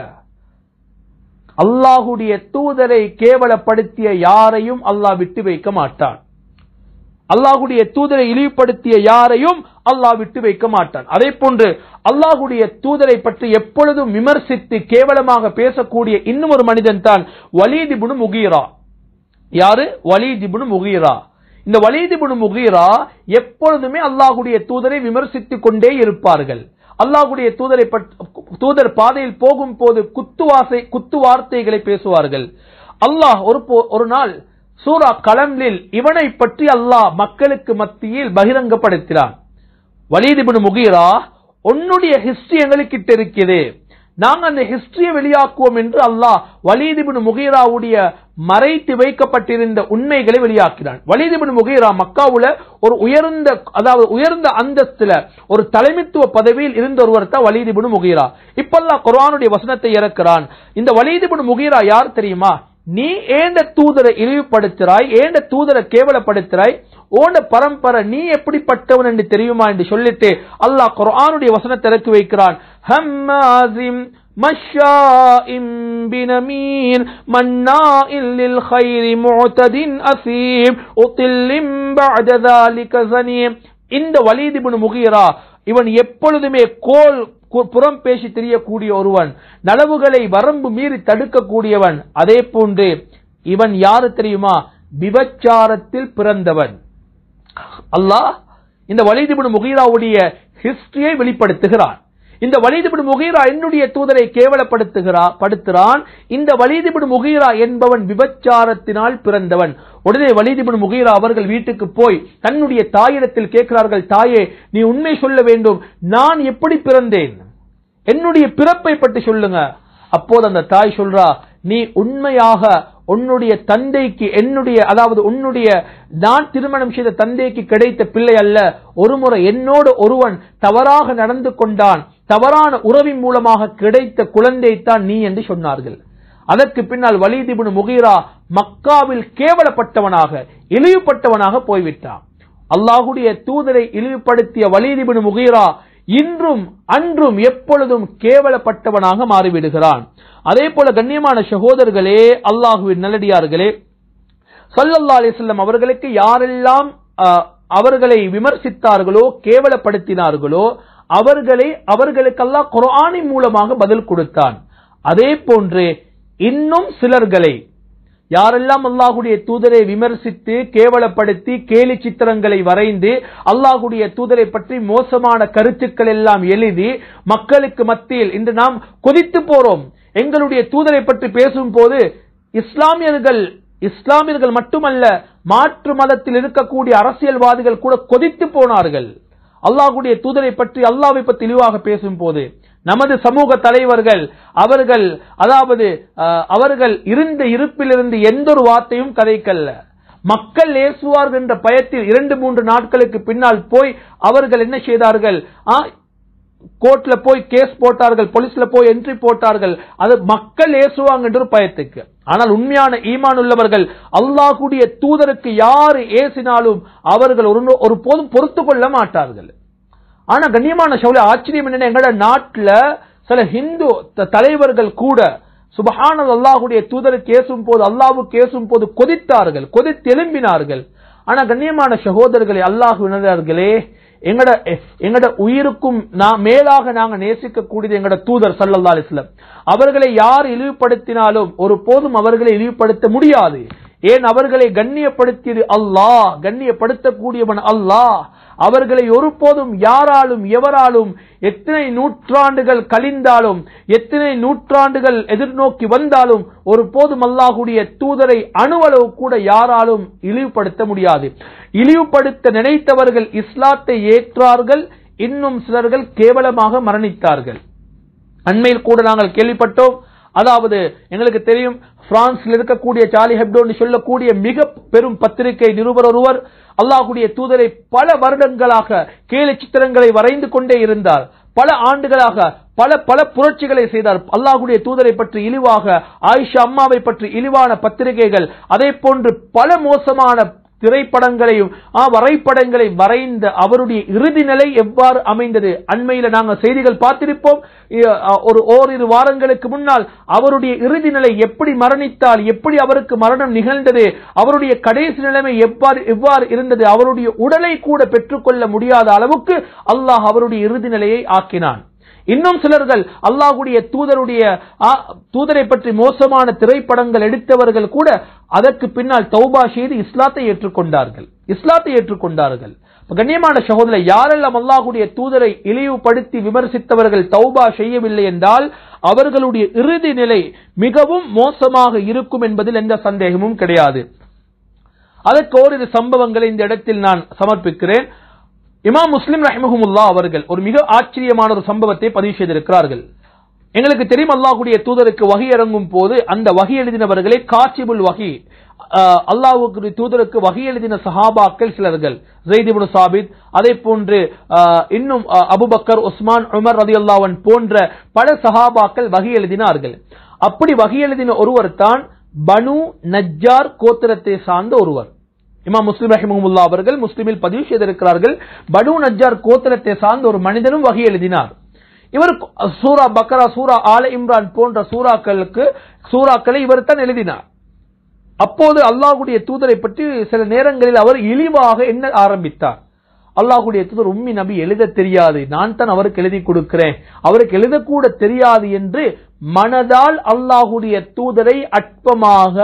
அல்லாஹுடைய தூதரை கேவலப்படுத்திய யாரையும் அல்லாஹ் விட்டு வைக்க மாட்டான் அல்லாஹுடைய தூதரை இழிவுபடுத்திய யாரையும் அல்லாஹ் விட்டு வைக்க மாட்டான் அதே போன்று அல்லாஹுடைய தூதரை பற்றி எப்பொழுதும் விமர்சித்து கேவலமாக பேசக்கூடிய இன்னும் ஒரு மனிதன் தான் வலீதிபுனு முகீரா யாரு வலீதிபுனு முகீரா இந்த வலீதிபுனு முகீரா எப்பொழுதுமே அல்லாஹுடைய தூதரை விமர்சித்துக் கொண்டே இருப்பார்கள் அல்லாஹுடைய தூதரை பற்றி- தூதர் பாதையில் போகும் போது குத்துவாசை குத்து வார்த்தைகளை பேசுவார்கள் அல்லாஹ் ஒரு போ- ஒரு நாள் சூரா கலம்லில் இவனை பற்றி அல்லாஹ் மக்களுக்கு மத்தியில் பகிரங்கப்படுத்தினான் வலீதிபின் முகீரா உன்னுடைய ஹிஸ்டரி எங்களுக்கிட்ட இருக்குது நாங்க அந்த ஹிஸ்டரியை வெளியாக்குவோம் என்று அல்லாஹ் வலீதிபின் முகீராவுடைய மறைத்து வைக்கப்பட்டிருந்த உண்மைகளை வெளியாக்கினான் வலீதிபின் முகீரா மக்காவுல ஒரு உயர்ந்த அதாவது உயர்ந்த அந்தஸ்துல ஒரு தலைமைத்துவ பதவியில் இருந்த ஒருவர் தான் வலீதிபின் முகீரா இப்பெல்லாம் குர்ஆனுடைய வசனத்தை இறக்கிறான் இந்த வலீதிபின் முகீரா யார் தெரியுமா நீ ஏண்ட தூதரை இழிவுபடுத்துறாய் ஏண்ட தூதரை கேவலப்படுத்துறாய் ஓண்ட பரம்பரை நீ எப்படிப்பட்டவன் என்று தெரியுமா என்று சொல்லிட்டு அல்லாஹ் குர்ஆனுடைய வசனத்தை இறக்கி வைக்கிறான் ஹம்மாசிம் மஷாஇம் பினமீன் மன்னாஇல் லில் கைரி முஅததின் அசீம் உத்தில்லிம் பஅத ذلك ஸனீம் இந்த வலீத் இப்னு முகீரா இவன் எப்பொழுதுமே கோல் கு- புறம் பேசி தெரியக்கூடிய ஒருவன் நலவுகளை வரம்பு மீறி தடுக்கக்கூடியவன் அதே போன்று இவன் யாரு தெரியுமா விபச்சாரத்தில் பிறந்தவன் அல்லாஹ் இந்த வலிதிபின் முகீராவுடைய ஹிஸ்டரியை வெளிப்படுத்துகிறான் இந்த வலிதிபின் முகீரா என்னுடைய தூதரை கேவலப்படுத்துகிறா படுத்துறான் இந்த வலிதிபின் முகீரா என்பவன் விபச்சாரத்தினால் பிறந்தவன் உடனே வலிதிபின் முகீரா அவர்கள் வீட்டுக்கு போய் தன்னுடைய தாயிடத்தில் கேட்கிறார்கள் தாயே நீ உண்மை சொல்ல வேண்டும் நான் எப்படி பிறந்தேன் என்னுடைய பிறப்பை பற்றி சொல்லுங்க அப்போது அந்த தாய் சொல்றா நீ உண்மையாக உன்னுடைய தந்தைக்கு என்னுடைய அதாவது உன்னுடைய நான் திருமணம் செய்த தந்தைக்கு கிடைத்த பிள்ளை அல்ல ஒருமுறை என்னோடு ஒருவன் தவறாக நடந்து கொண்டான் தவறான உறவின் மூலமாக கிடைத்த குழந்தை தான் நீ என்று சொன்னார்கள் அதற்கு பின்னால் வலிதிபுன் முகீரா மக்காவில் கேவலப்பட்டவனாக இழிவுபட்டவனாக போய்விட்டான் அல்லாஹுடைய தூதரை இழிவுபடுத்திய வலீதிபின் முகீரா இன்றும் அன்றும் எப்பொழுதும் கேவலப்பட்டவனாக மாறிவிடுகிறான் அதே போல கண்ணியமான சகோதரர்களே அல்லாஹுவின் நல்லடியார்களே ஸல்லல்லாஹு அலைஹி வஸல்லம் அவர்களுக்கு யாரெல்லாம் அஹ், அவர்களை விமர்சித்தார்களோ கேவலப்படுத்தினார்களோ அவர்களை அவர்களுக்கெல்லாம் குர்ஆனின் மூலமாக பதில் கொடுத்தான் அதே போன்று இன்னும் சிலர்களை யாரெல்லாம் அல்லாஹுடைய தூதரை விமர்சித்து கேவலப்படுத்தி கேலி சித்திரங்களை வரைந்து அல்லாஹுடைய தூதரை பற்றி மோசமான கருத்துக்கள் எல்லாம் எழுதி மக்களுக்கு மத்தியில் இன்று நாம் கொதித்து போறோம் எங்களுடைய தூதரை பற்றி பேசும்போது இஸ்லாமியர்கள் இஸ்லாமியர்கள் மட்டுமல்ல மாற்று மதத்தில் இருக்கக்கூடிய அரசியல்வாதிகள் கூட கொதித்து போனார்கள் அல்லாஹ்வுடைய தூதரை பற்றி அல்லாஹ்வை பற்றி இழிவாக பேசும்போது நமது சமூக தலைவர்கள் அவர்கள் அதாவது அஹ், அவர்கள் இருந்த இருப்பிலிருந்து எந்த ஒரு வார்த்தையும் கதைக்கல்ல மக்கள் ஏசுவார்கள் என்ற பயத்தில் இரண்டு மூன்று நாட்களுக்கு பின்னால் போய் அவர்கள் என்ன செய்தார்கள் ஆ, கோர்ட்ல போய் கேஸ் போட்டார்கள் போலீஸ்ல போய் என்ட்ரி போட்டார்கள் அது மக்கள் ஏசுவாங்க என்ற ஒரு பயத்துக்கு ஆனால் உண்மையான ஈமான் உள்ளவர்கள் அல்லாஹ்வுடைய தூதருக்கு யார் ஏசினாலும் அவர்கள் ஒரு ஒரு போதும் பொறுத்து கொள்ள மாட்டார்கள் ஆனா கண்ணியமான சவுல ஆச்சரியம் என்னன்னா எங்கட நாட்டுல சில ஹிந்து த- தலைவர்கள் கூட சுபஹான அல்லாஹுடைய தூதருக்கு ஏசும் போது அல்லாஹ்வுக்கு ஏசும் போது கொதித்தார்கள் கொதித்து எழும்பினார்கள் ஆனா கண்ணியமான சகோதரர்களே அல்லாஹுவினர்களே எங்கட எங்கட உயிருக்கும் நான் மேலாக நாங்க நேசிக்க கூடியது எங்கட தூதர் சல்லல்லா அலிஸ்லம் அவர்களை யார் இழிவுபடுத்தினாலும் ஒரு போதும் அவர்களை இழிவுபடுத்த முடியாது ஏன் அவர்களை கண்ணியப்படுத்தியது அல்லாஹ் கண்ணியப்படுத்தக்கூடியவன் அல்லாஹ் அவர்களை ஒருபோதும் யாராலும் எவராலும் எத்தனை நூற்றாண்டுகள் கழிந்தாலும் எத்தனை நூற்றாண்டுகள் எதிர்நோக்கி வந்தாலும் ஒருபோதும் அல்லாஹுடைய தூதரை அணுவளவு கூட யாராலும் இழிவுபடுத்த முடியாது இழிவுபடுத்த நினைத்தவர்கள் இஸ்லாத்தை ஏற்றார்கள் இன்னும் சிலர்கள் கேவலமாக மரணித்தார்கள் அண்மையில் கூட நாங்கள் கேள்விப்பட்டோம் அதாவது எங்களுக்கு தெரியும் பிரான்சில் இருக்கக்கூடிய சார்லி ஹெப்டோ என்று சொல்லக்கூடிய மிக பெரும் பத்திரிகை நிருபர் ஒருவர் அல்லாஹுடைய தூதரை பல வருடங்களாக கேலி சித்திரங்களை வரைந்து கொண்டே இருந்தார் பல ஆண்டுகளாக பல பல புரட்சிகளை செய்தார் அல்லாஹுடைய தூதரை பற்றி இழிவாக ஆயிஷா அம்மாவை பற்றி இழிவான பத்திரிகைகள் அதே போன்று பல மோசமான திரைப்படங்களையும் ஆ, வரைபடங்களை வரைந்த அவருடைய இறுதி நிலை எவ்வாறு அமைந்தது அண்மையில நாங்கள் செய்திகள் பார்த்திருப்போம் இ- அ, ஒரு ஓரிரு வாரங்களுக்கு முன்னால் அவருடைய இறுதி நிலை எப்படி மரணித்தால் எப்படி அவருக்கு மரணம் நிகழ்ந்தது அவருடைய கடைசி நிலைமை எவ்வாறு எவ்வாறு இருந்தது அவருடைய உடலை கூட பெற்றுக்கொள்ள முடியாத அளவுக்கு அல்லாஹ் அவருடைய இறுதி நிலையை ஆக்கினான் இன்னும் சிலர்கள் அல்லாஹ்வுடைய தூதருடைய ஆ, தூதரை பற்றி மோசமான திரைப்படங்கள் எடுத்தவர்கள் கூட அதற்கு பின்னால் தௌபா செய்து இஸ்லாத்தை ஏற்றுக்கொண்டார்கள் இஸ்லாத்தை ஏற்றுக்கொண்டார்கள் இப்ப கண்ணியமான சகோதரர் யாரெல்லாம் அல்லாஹ்வுடைய தூதரை இழிவுபடுத்தி விமர்சித்தவர்கள் தௌபா செய்யவில்லை என்றால் அவர்களுடைய இறுதி நிலை மிகவும் மோசமாக இருக்கும் என்பதில் எந்த சந்தேகமும் கிடையாது அதற்கு ஓரிரு சம்பவங்களை இந்த இடத்தில் நான் சமர்ப்பிக்கிறேன் இமாம் முஸ்லிம் ரஹ்மஹுமுல்லா அவர்கள் ஒரு மிக ஆச்சரியமான ஒரு சம்பவத்தை பதிவு செய்திருக்கிறார்கள் எங்களுக்கு தெரியும் அல்லாஹ்வுடைய தூதருக்கு வகி இறங்கும் போது அந்த வகி எழுதினவர்களே காட்சிபுல் வகி அல்லாஹுக்கு தூதருக்கு வகி எழுதின சஹாபாக்கள் சிலர்கள் ஜெய்திபுன் சாபித் அதே போன்று ஆஹ், இன்னும் ஆஹ், அபுபக்கர் உஸ்மான் உமர் ரதியுல்லாவன் போன்ற பல சஹாபாக்கள் வகி எழுதினார்கள் அப்படி வகி எழுதின ஒருவர் தான் பனு நஜ்ஜார் கோத்திரத்தை சார்ந்த ஒருவர் இமாம் முஸ்லிம் ரஹிமஹுல்லா அவர்கள் முஸ்லிமில் பதிவு செய்திருக்கிறார்கள் பனு நஜ்ஜார் கோத்திரத்தை சார்ந்த ஒரு மனிதனும் வகை எழுதினார் இவர் சூரா பக்கரா சூரா ஆல இம்ரான் போன்ற சூறாக்களுக்கு சூறாக்களை இவர் தான் எழுதினார் அப்போது அல்லாஹ்வுடைய தூதரை பற்றி சில நேரங்களில் அவர் இழிவாக என்ன ஆரம்பித்தார் அல்லாஹ்வுடைய தூதர் உம்மி நபி எழுத தெரியாது நான் தான் அவருக்கு எழுதி கொடுக்கிறேன் அவருக்கு எழுதக்கூட தெரியாது என்று மனதால் அல்லாஹ்வுடைய தூதரை அற்பமாக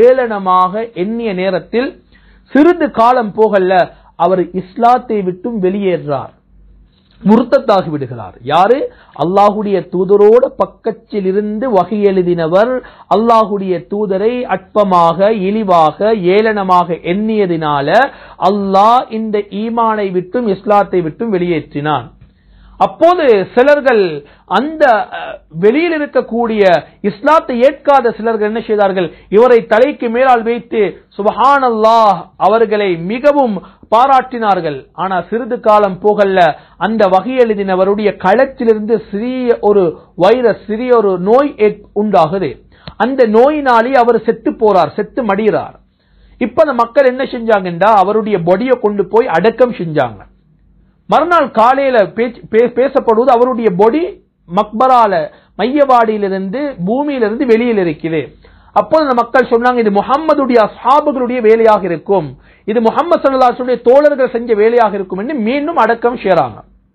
ஏளனமாக எண்ணிய நேரத்தில் சிறிது காலம் போகல அவர் இஸ்லாத்தை விட்டும் வெளியேறார் முர்த்தத்தாகி விடுகிறார் யாரு அல்லாஹுடைய தூதரோட பக்கத்தில் இருந்து வகை எழுதினவர் அல்லாஹுடைய தூதரை அற்பமாக இழிவாக ஏளனமாக எண்ணியதினால அல்லாஹ் இந்த ஈமானை விட்டும் இஸ்லாத்தை விட்டும் வெளியேற்றினான் அப்போது சிலர்கள் அந்த அஹ், வெளியில் இருக்கக்கூடிய இஸ்லாத்தை ஏற்காத சிலர்கள் என்ன செய்தார்கள் இவரை தலைக்கு மேலால் வைத்து சுபஹானல்லாஹ் அவர்களை மிகவும் பாராட்டினார்கள் ஆனா சிறிது காலம் போகல அந்த வகை எழுதினவருடைய களத்திலிருந்து சிறிய ஒரு வைரஸ் சிறிய ஒரு நோய் ஏற்- உண்டாகுது அந்த நோயினாலே அவர் செத்து போறார் செத்து மடிகிறார் இப்ப அந்த மக்கள் என்ன செஞ்சாங்கன்னா அவருடைய பொடியை கொண்டு போய் அடக்கம் செஞ்சாங்க மறுநாள் காலையில பேச்சு- பே- பேசப்படுவது அவருடைய பொடி மக்பரால மையவாடியிலிருந்து பூமியிலிருந்து வெளியில் இருக்குது அப்போது அந்த மக்கள் சொன்னாங்க இது முகம்மதுடைய அஸ்ஹாபுகளுடைய வேலையாக இருக்கும் இது முகமது சல்லாசுடைய தோழர்கள் செஞ்ச வேலையாக இருக்கும் என்று மீண்டும் அடக்கம் செய்றாங்க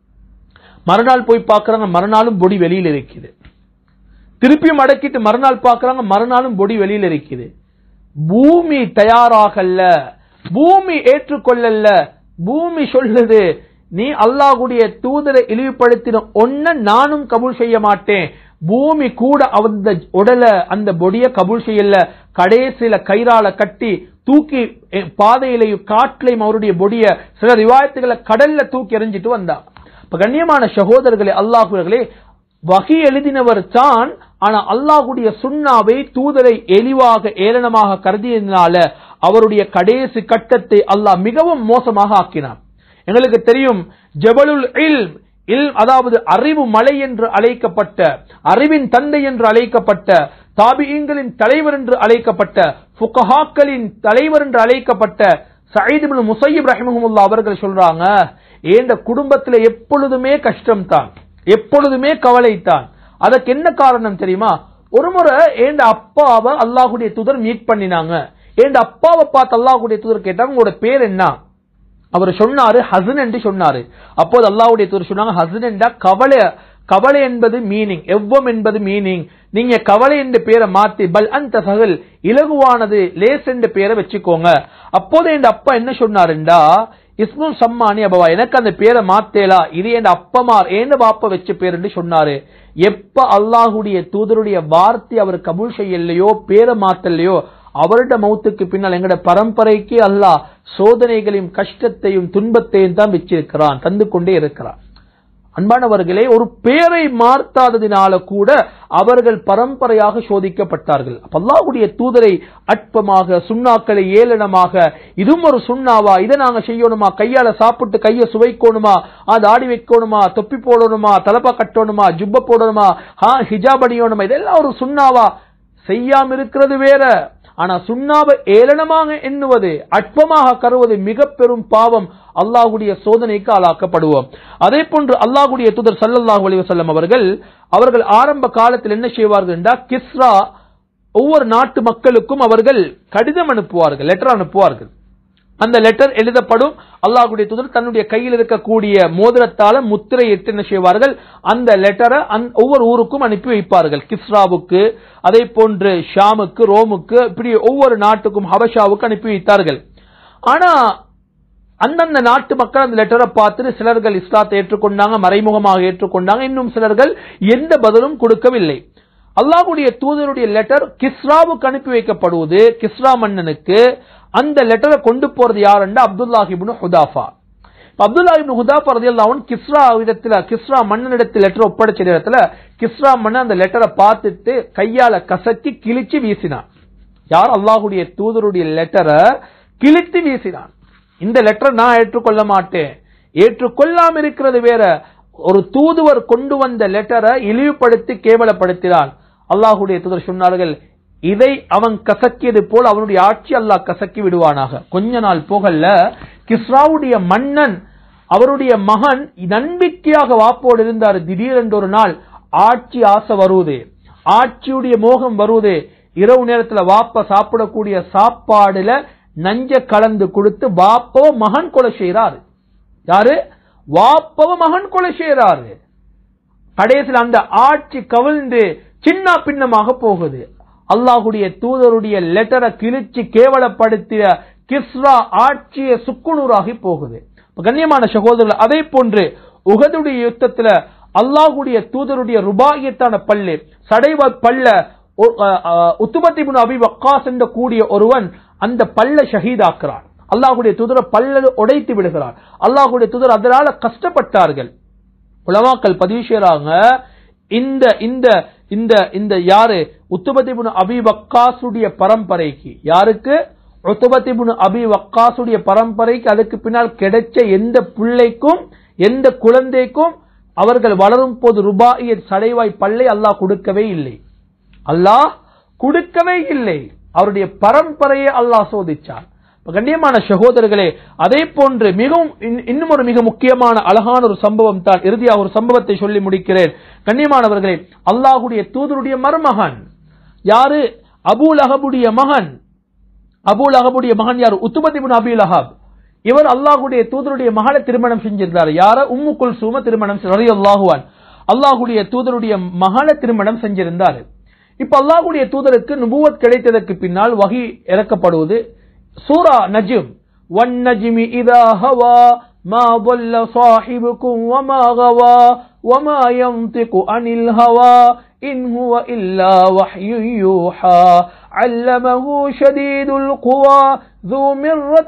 மறுநாள் போய் பார்க்கறாங்க மறுநாளும் பொடி வெளியில் இருக்குது திருப்பியும் அடக்கிட்டு மறுநாள் பார்க்கறாங்க மறுநாளும் பொடி வெளியில் இருக்குது பூமி தயாராகல்ல பூமி ஏற்றுக்கொள்ளல பூமி சொல்லுது நீ அல்லாஹ்வுடைய தூதரை இழிவுபடுத்தின ஒன்ன நானும் கபூல் செய்ய மாட்டேன் பூமி கூட அந்த உடலை அந்த பொடிய கபூல் செய்யல கடைசியில கயிறால கட்டி தூக்கி எ- பாதையிலையும் காட்டிலையும் அவருடைய பொடிய சில ரிவாயத்துகளை கடல்ல தூக்கி எறிஞ்சிட்டு வந்தாங்க இப்ப கண்ணியமான சகோதரர்களே அல்லாஹுவர்களே வகி எழுதினவர் தான் ஆனா அல்லாஹ்வுடைய சுண்ணாவை தூதரை எளிவாக ஏளனமாக கருதியதினால அவருடைய கடைசி கட்டத்தை அல்லாஹ் மிகவும் மோசமாக ஆக்கினார் எங்களுக்கு தெரியும் ஜபலுல் இல்ம் இல் அதாவது அறிவு மலை என்று அழைக்கப்பட்ட அறிவின் தந்தை என்று அழைக்கப்பட்ட தாபியங்களின் தலைவர் என்று அழைக்கப்பட்ட ஃபுகஹாக்களின் தலைவர் என்று அழைக்கப்பட்ட சயீத் இப்னு முசையிப் ரஹிமஹுல்லா அவர்கள் சொல்றாங்க ஏந்த குடும்பத்துல எப்பொழுதுமே கஷ்டம் தான் எப்பொழுதுமே கவலை தான் அதற்கு என்ன காரணம் தெரியுமா ஒரு முறை ஏண்ட அப்பாவை அல்லாஹ்வுடைய தூதர் மீட் பண்ணினாங்க ஏண்ட அப்பாவை பார்த்து அல்லாஹ்வுடைய தூதர் கேட்டாங்க உங்களோட பேர் என்ன அவர் சொன்னாரு ஹசன் என்று சொன்னாரு அப்போது அல்லாஹ்வுடைய தூதர் சொன்னாங்க ஹசன் என்றா கவலை கவலை என்பது மீனிங் எவ்வம் என்பது மீனிங் நீங்க கவலை என்ற பேரை மாத்தி பல் அந்த சகல் இலகுவானது லேஸ் என்ற பேரை வச்சுக்கோங்க அப்போது என் அப்பா என்ன சொன்னாருண்டா இஸ்மு சம்மானி அபவா எனக்கு அந்த பேரை மாத்தேலா இது என் அப்பமார் ஏன்னு பாப்ப வச்ச பேர் என்று சொன்னாரு எப்ப அல்லாஹுடைய தூதருடைய வார்த்தை அவர் கபூல் செய்யலையோ பேரை மாத்தலையோ அவருடைய மௌத்துக்கு பின்னால் எங்கட பரம்பரைக்கு அல்லாஹ் சோதனைகளையும் கஷ்டத்தையும் துன்பத்தையும் தான் வச்சிருக்கிறான் தந்து கொண்டே இருக்கிறான் அன்பானவர்களே ஒரு பேரை மாற்றாததினால கூட அவர்கள் பரம்பரையாக சோதிக்கப்பட்டார்கள் அப்ப அல்லாஹ்வுடைய தூதரை அற்பமாக சுண்ணாக்களை ஏளனமாக இதுவும் ஒரு சுண்ணாவா இதை நாங்க செய்யணுமா கையால சாப்பிட்டு கையை சுவைக்கணுமா அது ஆடி வைக்கணுமா தொப்பி போடணுமா தலப்பா கட்டணுமா ஜுப்ப போடணுமா ஹா ஹிஜாப் அணியணுமா இதெல்லாம் ஒரு சுண்ணாவா செய்யாம இருக்கிறது வேற ஆனா சுண்ணாவை ஏளனமாக எண்ணுவது அற்பமாக கருவது மிக பெரும் பாவம் அல்லாஹுடைய சோதனைக்கு ஆளாக்கப்படுவோம் அதே போன்று அல்லாஹுடைய தூதர் சல்லல்லாஹு அலைஹி வஸல்லம் அவர்கள் அவர்கள் ஆரம்ப காலத்தில் என்ன செய்வார்கள் என்றால் கிஸ்ரா ஒவ்வொரு நாட்டு மக்களுக்கும் அவர்கள் கடிதம் அனுப்புவார்கள் லெட்டர் அனுப்புவார்கள் அந்த லெட்டர் எழுதப்படும் அல்லாஹ்வுடைய தூதர் தன்னுடைய கையில் இருக்கக்கூடிய மோதிரத்தால முத்திரையிட்டு என்ன செய்வார்கள் அந்த லெட்டரை ஒவ்வொரு ஊருக்கும் அனுப்பி வைப்பார்கள் கிஸ்ராவுக்கு அதே போன்று ஷாமுக்கு ரோமுக்கு இப்படி ஒவ்வொரு நாட்டுக்கும் ஹபஷாவுக்கு அனுப்பி வைத்தார்கள் ஆனா அந்தந்த நாட்டு மக்கள் அந்த லெட்டரை பார்த்துட்டு சிலர்கள் இஸ்லாத்தை ஏற்றுக்கொண்டாங்க மறைமுகமாக ஏற்றுக்கொண்டாங்க இன்னும் சிலர்கள் எந்த பதிலும் கொடுக்கவில்லை அல்லாஹ்வுடைய தூதருடைய லெட்டர் கிஸ்ராவுக்கு அனுப்பி வைக்கப்படுவது கிஸ்ரா மன்னனுக்கு அந்த லெட்டரை கொண்டு போறது யாருன்னா அப்துல்லாஹ் இப்னு ஹுதாஃபா அப்துல்லா இப்னு ஹுதாஃபா ரலியல்லாஹு அன்ஹு கிஸ்ரா இடத்துல கிஸ்ரா மன்னனிடத்தில் லெட்டர் ஒப்படைச்ச இடத்துல கிஸ்ரா மன்னன் அந்த லெட்டரை பார்த்துட்டு கையால கசக்கி கிழிச்சு வீசினான் யார் அல்லாஹ்வுடைய தூதருடைய லெட்டரை கிழித்து வீசினான் இந்த லெட்டர் நான் ஏற்றுக்கொள்ள மாட்டேன் ஏற்றுக்கொள்ளாம இருக்கிறது வேற ஒரு தூதுவர் கொண்டு வந்த லெட்டரை இழிவுபடுத்தி கேவலப்படுத்தினான் அல்லாஹுடைய தூதர் சொன்னார்கள் இதை அவன் கசக்கியது போல் அவனுடைய ஆட்சி அல்லாஹ் கசக்கி விடுவானாக கொஞ்ச நாள் போகல கிஸ்ராவுடைய மன்னன் அவருடைய மகன் நம்பிக்கையாக வாப்போடு இருந்தார் திடீரென்று ஒரு நாள் ஆட்சி ஆசை வருவது ஆட்சியுடைய மோகம் வருவது இரவு நேரத்துல வாப்ப சாப்பிடக்கூடிய சாப்பாடுல நஞ்ச கலந்து கொடுத்து வாப்பவ மகன் கொலை செய்யறாரு யாரு வாப்பவ மகன் கொலை செய்யறாரு கடைசியில் அந்த ஆட்சி கவிழ்ந்து சின்ன பின்னமாக போகுது அல்லாஹுடைய தூதருடைய லெட்டரை கிழிச்சு கேவலப்படுத்திய கிஸ்ரா ஆட்சிய சுக்குநூறாகி போகுது கண்ணியமான சகோதரர்கள் அதே போன்று உகதுடைய யுத்தத்துல அல்லாஹுடைய தூதருடைய ருபாயத்தான பல்லு சடைவ பல்ல உத்துபத்திபுன் அபி வக்காஸ் என்ற கூடிய ஒருவன் அந்த பல்ல ஷஹீதாக்குறான் அல்லாஹுடைய தூதரை பல்ல உடைத்து விடுகிறார் அல்லாஹுடைய தூதர் அதனால கஷ்டப்பட்டார்கள் உலமாக்கள் பதிவு செய்யறாங்க இந்த இந்த இந்த இந்த யாரு உத்துபத்திபுன் அபி வக்காசுடைய பரம்பரைக்கு யாருக்கு உத்துபத்திபுன் அபி வக்காசுடைய பரம்பரைக்கு அதுக்கு பின்னால் கிடைச்ச எந்த பிள்ளைக்கும் எந்த குழந்தைக்கும் அவர்கள் வளரும் போது ரூபாய சடைவாய் பல்லை அல்லாஹ் கொடுக்கவே இல்லை அல்லாஹ் கொடுக்கவே இல்லை அவருடைய பரம்பரையை அல்லாஹ் சோதிச்சார் கண்ணியமான சகோதரர்களே அதே போன்று மிகவும் இன்னும் ஒரு மிக முக்கியமான அழகான ஒரு சம்பவம் தான் இறுதியாக ஒரு சம்பவத்தை சொல்லி முடிக்கிறேன் கண்ணியமானவர்களே அல்லாஹுடைய தூதருடைய மருமகன் யாரு அபூல் அகபுடைய மகன் அபூல் அகபுடைய மகன் யார் உத்துபதிபுன் அபுல் அஹாப் இவர் அல்லாஹுடைய தூதருடைய மகளை திருமணம் செஞ்சிருந்தார் யார உம்மு குல்சூம திருமணம் ரவி அல்லாஹுவான் அல்லாஹுடைய தூதருடைய மகளை திருமணம் செஞ்சிருந்தார் இப்ப அல்லாஹுடைய தூதருக்கு நுபுவத் கிடைத்ததற்கு பின்னால் வகி இறக்கப்படுவது சூரா நஜிம் والنجم إذا هوى ما ضل صاحبكم وما غوى وما ينطق عن الهوى إن هو إلا وحي يوحى علمه شديد القوى ذو مرة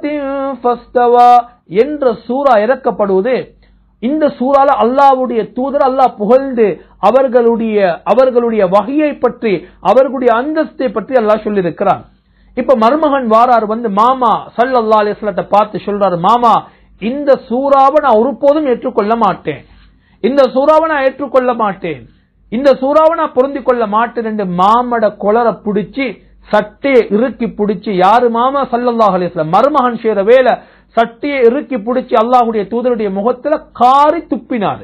فاستوى என்ற சூரா இறக்கப்படுவது இந்த சூறால அல்லாவுடைய தூதர் அல்லாஹ் புகழ்ந்து அவர்களுடைய அவர்களுடைய வகையை பற்றி அவர்களுடைய அந்தஸ்தை பற்றி அல்லாஹ் சொல்லியிருக்கிறான் இப்ப மருமகன் வாரார் வந்து மாமா சல்லல்லா அலிஸ்லத்தை பார்த்து சொல்றாரு மாமா இந்த சூறாவை நான் ஒருபோதும் ஏற்றுக்கொள்ள மாட்டேன் இந்த சூறாவை நான் ஏற்றுக்கொள்ள மாட்டேன் இந்த சூறாவை நான் பொருந்தி கொள்ள மாட்டேன் என்று மாமட கொளர பிடிச்சி சட்டையை இறுக்கி பிடிச்சி யாரு மாமா சல்லல்லாஹ் அலிஸ்லாம் மருமகன் செய்யற வேலை சட்டையை இறுக்கி பிடிச்சி அல்லாஹுடைய தூதருடைய முகத்துல காரி துப்பினாரு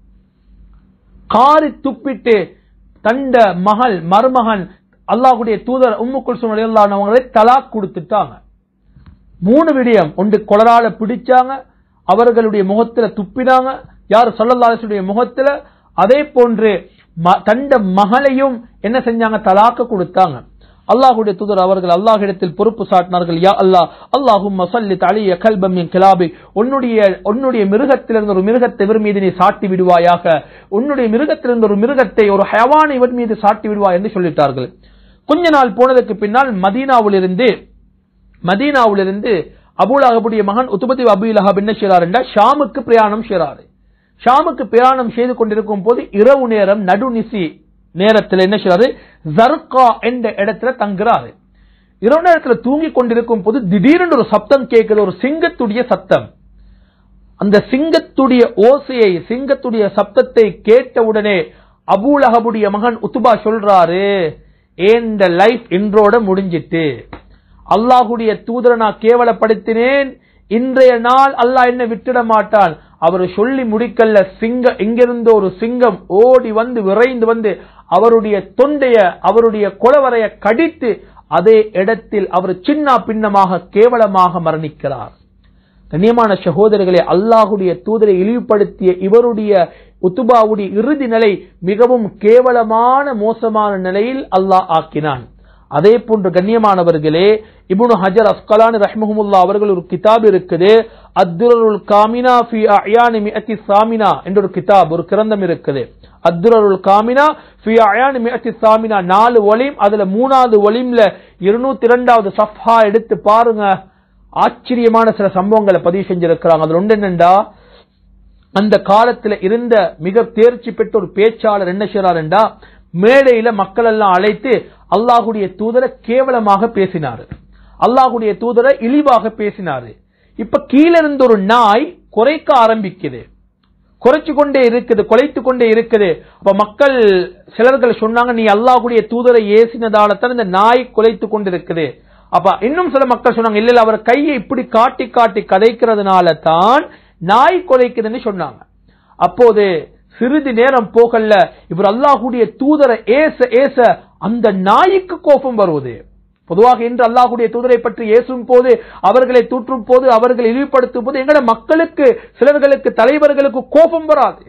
காரி துப்பிட்டு தண்ட மகள் மருமகன் அல்லாஹுடைய தூதர் உம்மு குல்சும் அவங்களை தலாக் கொடுத்துட்டாங்க மூணு விடயம் ஒன்று கொலரால பிடிச்சாங்க அவர்களுடைய முகத்துல துப்பினாங்க யார் சொல்லல்லாசுடைய முகத்துல அதே போன்று தண்ட மகளையும் என்ன செஞ்சாங்க தலாக்க கொடுத்தாங்க அல்லாஹ்வுடைய தூதர் அவர்கள் அல்லாஹ்விடத்தில் பொறுப்பு சாட்டினார்கள் யா அல்லாஹ் அல்லாஹும் சல்லித் அலிய கல்பம் மின் கிலாபி உன்னுடைய உன்னுடைய மிருகத்திலிருந்து ஒரு மிருகத்தை இவர் மீது நீ சாட்டி விடுவாயாக உன்னுடைய மிருகத்திலிருந்து ஒரு மிருகத்தை ஒரு ஹயவான் இவர் மீது சாட்டி விடுவாய் என்று சொல்லிட்டார்கள் கொஞ்ச நாள் போனதுக்கு பின்னால் மதீனாவிலிருந்து மதீனாவிலிருந்து அபுலஹபுடைய மகன் உத்துபதி அபுலஹப் என்ன செய்றார் என்றால் ஷாமுக்கு பிரயாணம் செய்றாரு ஷாமுக்கு பிரயாணம் செய்து கொண்டிருக்கும் போது இரவு நேரம் நடுநிசி நேரத்தில் என்ன செய்றாரு ஜர்கா என்ற இடத்துல தங்குறாரு இரவு நேரத்தில் தூங்கி கொண்டிருக்கும் போது திடீரென்று ஒரு சப்தம் கேட்குது ஒரு சிங்கத்துடைய சத்தம் அந்த சிங்கத்துடைய ஓசையை சிங்கத்துடைய சப்தத்தை கேட்டவுடனே அபூலஹபுடைய மகன் உத்துபா சொல்றாரு ஏண்ட லைஃப் இன்றோட முடிஞ்சிட்டு அல்லாஹுடைய தூதரை நான் கேவலப்படுத்தினேன் இன்றைய நாள் அல்லாஹ் என்ன விட்டுட மாட்டான் அவர் சொல்லி முடிக்கல்ல சிங்க இங்கிருந்த ஒரு சிங்கம் ஓடி வந்து விரைந்து வந்து அவருடைய தொண்டைய அவருடைய குளவரைய கடித்து அதே இடத்தில் அவர் சின்ன பின்னமாக கேவலமாக மரணிக்கிறார் கண்ணியமான சகோதரர்களே அல்லாஹுடைய தூதரை இழிவுபடுத்திய இவருடைய உத்துபாவுடைய இறுதி நிலை மிகவும் கேவலமான மோசமான நிலையில் அல்லாஹ் ஆக்கினான் அதே போன்று கண்ணியமானவர்களே இப்னு ஹஜர் அஸ்கலான் ரஹ்மஹமுல்லா அவர்கள் ஒரு கிதாப் இருக்குது அத்துரருல் காமினா ஃபி அயானி மிஅத்தி சாமினா என்ற ஒரு கிதாப் ஒரு கிரந்தம் இருக்குது அத்துரருல் காமினா ஃபி அயானி மிஅத்தி சாமினா நாலு ஒலிம் அதுல மூணாவது ஒலிம்ல இருநூத்தி இரண்டாவது சஃபா எடுத்து பாருங்க ஆச்சரியமான சில சம்பவங்களை பதிவு செஞ்சிருக்கிறாங்க அதுல ஒன்று என்னண்டா அந்த காலத்துல இருந்த மிக தேர்ச்சி பெற்ற ஒரு பேச்சாளர் என்ன செய்றாருண்டா மேடையில மக்கள் எல்லாம் அழைத்து அல்லாஹுடைய தூதரை கேவலமாக பேசினாரு அல்லாஹுடைய தூதரை இழிவாக பேசினாரு இப்ப கீழ இருந்த ஒரு நாய் குறைக்க ஆரம்பிக்குது குறைச்சு கொண்டே இருக்குது குலைத்து கொண்டே இருக்குது அப்ப மக்கள் சிலர்கள் சொன்னாங்க நீ அல்லாஹுடைய தூதரை ஏசினதால தான் இந்த நாய் குலைத்து கொண்டிருக்குது அப்ப இன்னும் சில மக்கள் சொன்னாங்க இல்ல இல்ல அவர் கையை இப்படி காட்டி காட்டி கதைக்கிறதுனால தான் நாய் குலைக்குதுன்னு சொன்னாங்க அப்போது சிறிது நேரம் போகல இவர் அல்லாஹுடைய தூதரை ஏச ஏச அந்த நாய்க்கு கோபம் வருவது பொதுவாக இன்று அல்லாஹுடைய தூதரை பற்றி ஏசும் போது அவர்களை தூற்றும் போது அவர்களை இழிவுபடுத்தும் போது எங்கட மக்களுக்கு சிலர்களுக்கு தலைவர்களுக்கு கோபம் வராது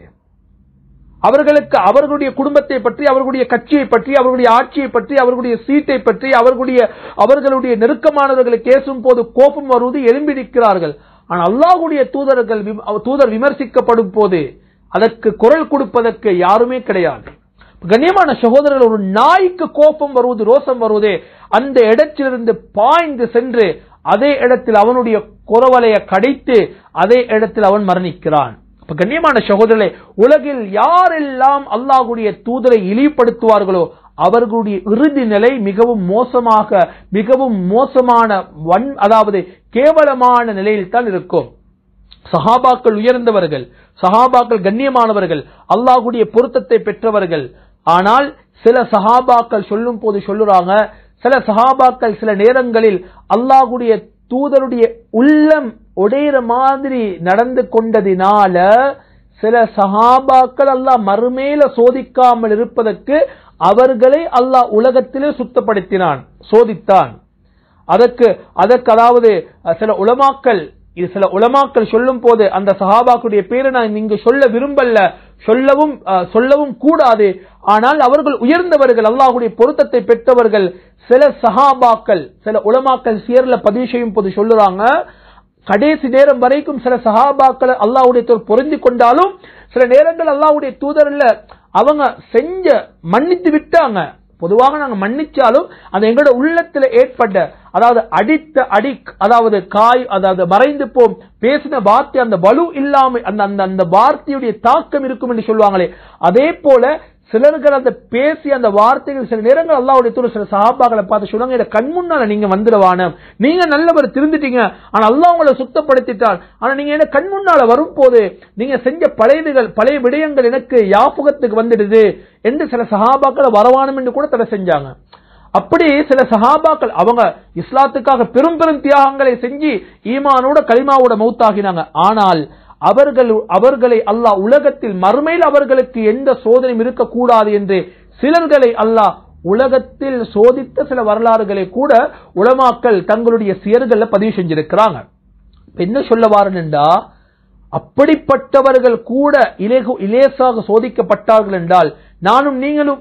அவர்களுக்கு அவர்களுடைய குடும்பத்தை பற்றி அவர்களுடைய கட்சியை பற்றி அவர்களுடைய ஆட்சியை பற்றி அவர்களுடைய சீட்டை பற்றி அவர்களுடைய அவர்களுடைய நெருக்கமானவர்களுக்கு ஏசும் போது கோபம் வருவது எழும்பி நிற்கிறார்கள் ஆனால் அல்லாஹுடைய தூதர்கள் விம- தூதர் விமர்சிக்கப்படும் போது அதற்கு குரல் கொடுப்பதற்கு யாருமே கிடையாது கண்ணியமான சகோதரர்கள் ஒரு நாய்க்கு கோபம் வருவது ரோசம் வருவதே அந்த இடத்திலிருந்து பாய்ந்து சென்று அதே இடத்தில் அவனுடைய குரவலையை கடைத்து அதே இடத்தில் அவன் மரணிக்கிறான் அப்ப கண்ணியமான சகோதரர்களே உலகில் யாரெல்லாம் அல்லாஹ்வுடைய தூதரை இழிவுபடுத்துவார்களோ அவர்களுடைய இறுதி நிலை மிகவும் மோசமாக மிகவும் மோசமான வன் அதாவது கேவலமான நிலையில் தான் இருக்கும் சஹாபாக்கள் உயர்ந்தவர்கள் சஹாபாக்கள் கண்ணியமானவர்கள் அல்லாஹ்வுடைய பொருத்தத்தை பெற்றவர்கள் ஆனால் சில சஹாபாக்கள் சொல்லும் போது சொல்லுறாங்க சில சஹாபாக்கள் சில நேரங்களில் அல்லாஹ்வுடைய தூதருடைய உள்ளம் உடையிற மாதிரி நடந்து கொண்டதினால சில சஹாபாக்கள் அல்லாஹ் மறுமேல சோதிக்காமல் இருப்பதற்கு அவர்களை அல்லாஹ் உலகத்திலே சுத்தப்படுத்தினான் சோதித்தான் அதற்கு அதற்கு அதாவது அஹ், சில உலமாக்கள் இது சில உலமாக்கள் சொல்லும் போது அந்த சஹாபாக்குடைய பேரை நான் இங்கு சொல்ல விரும்பல சொல்லவும் அஹ், சொல்லவும் கூடாது ஆனால் அவர்கள் உயர்ந்தவர்கள் அல்லாஹ்வுடைய பொருத்தத்தை பெற்றவர்கள் சில சஹாபாக்கள் சில உலமாக்கள் சேர்ல பதிவு செய்யும் போது சொல்லுறாங்க கடைசி நேரம் வரைக்கும் சில சஹாபாக்களை அல்லாஹ்வுடைய தூதர் பொருந்தி கொண்டாலும் சில நேரங்கள் அல்லாஹ்வுடைய தூதர்ல அவங்க செஞ்ச மன்னித்து விட்டாங்க பொதுவாக நாங்க மன்னிச்சாலும் அது எங்களோட உள்ளத்துல ஏற்பட்ட அதாவது அடித்த அடி அதாவது காய் அதாவது மறைந்து போம் பேசின வார்த்தை அந்த வலு இல்லாம அந்த அந்த அந்த வார்த்தையுடைய தாக்கம் இருக்கும் என்று சொல்லுவாங்களே அதே போல சிலர்கள் அந்த பேசி அந்த வார்த்தைகள் சில நேரங்கள் அல்லாவுடைய தூர் சில சஹாபாக்களை பார்த்து சொல்லுவாங்க இதை கண் முன்னால நீங்க வந்துடுவான நீங்க நல்லவர் திருந்துட்டீங்க ஆனா அல்லாஹ் உங்களை சுத்தப்படுத்திட்டான் ஆனா நீங்க என்ன கண் முன்னால வரும்போது நீங்க செஞ்ச பழையதுகள் பழைய விடயங்கள் எனக்கு யாபகத்துக்கு வந்துடுது என்று சில சஹாபாக்களை வரவானம் என்று கூட தடை செஞ்சாங்க அப்படி சில சஹாபாக்கள் அவங்க இஸ்லாத்துக்காக பெரும் பெரும் தியாகங்களை செஞ்சு ஈமானோட கலிமாவோட மௌத்தாகினாங்க ஆனால் அவர்கள் அவர்களை அல்லாஹ் உலகத்தில் மறுமையில் அவர்களுக்கு எந்த சோதனையும் இருக்கக்கூடாது என்று சிலர்களை அல்லாஹ் உலகத்தில் சோதித்த சில வரலாறுகளை கூட உலமாக்கள் தங்களுடைய சியர்கள்ல பதிவு செஞ்சிருக்கிறாங்க இப்ப என்ன சொல்ல வாரன்டா அப்படிப்பட்டவர்கள் கூட இலேகு இலேசாக சோதிக்கப்பட்டார்கள் என்றால் நானும் நீங்களும்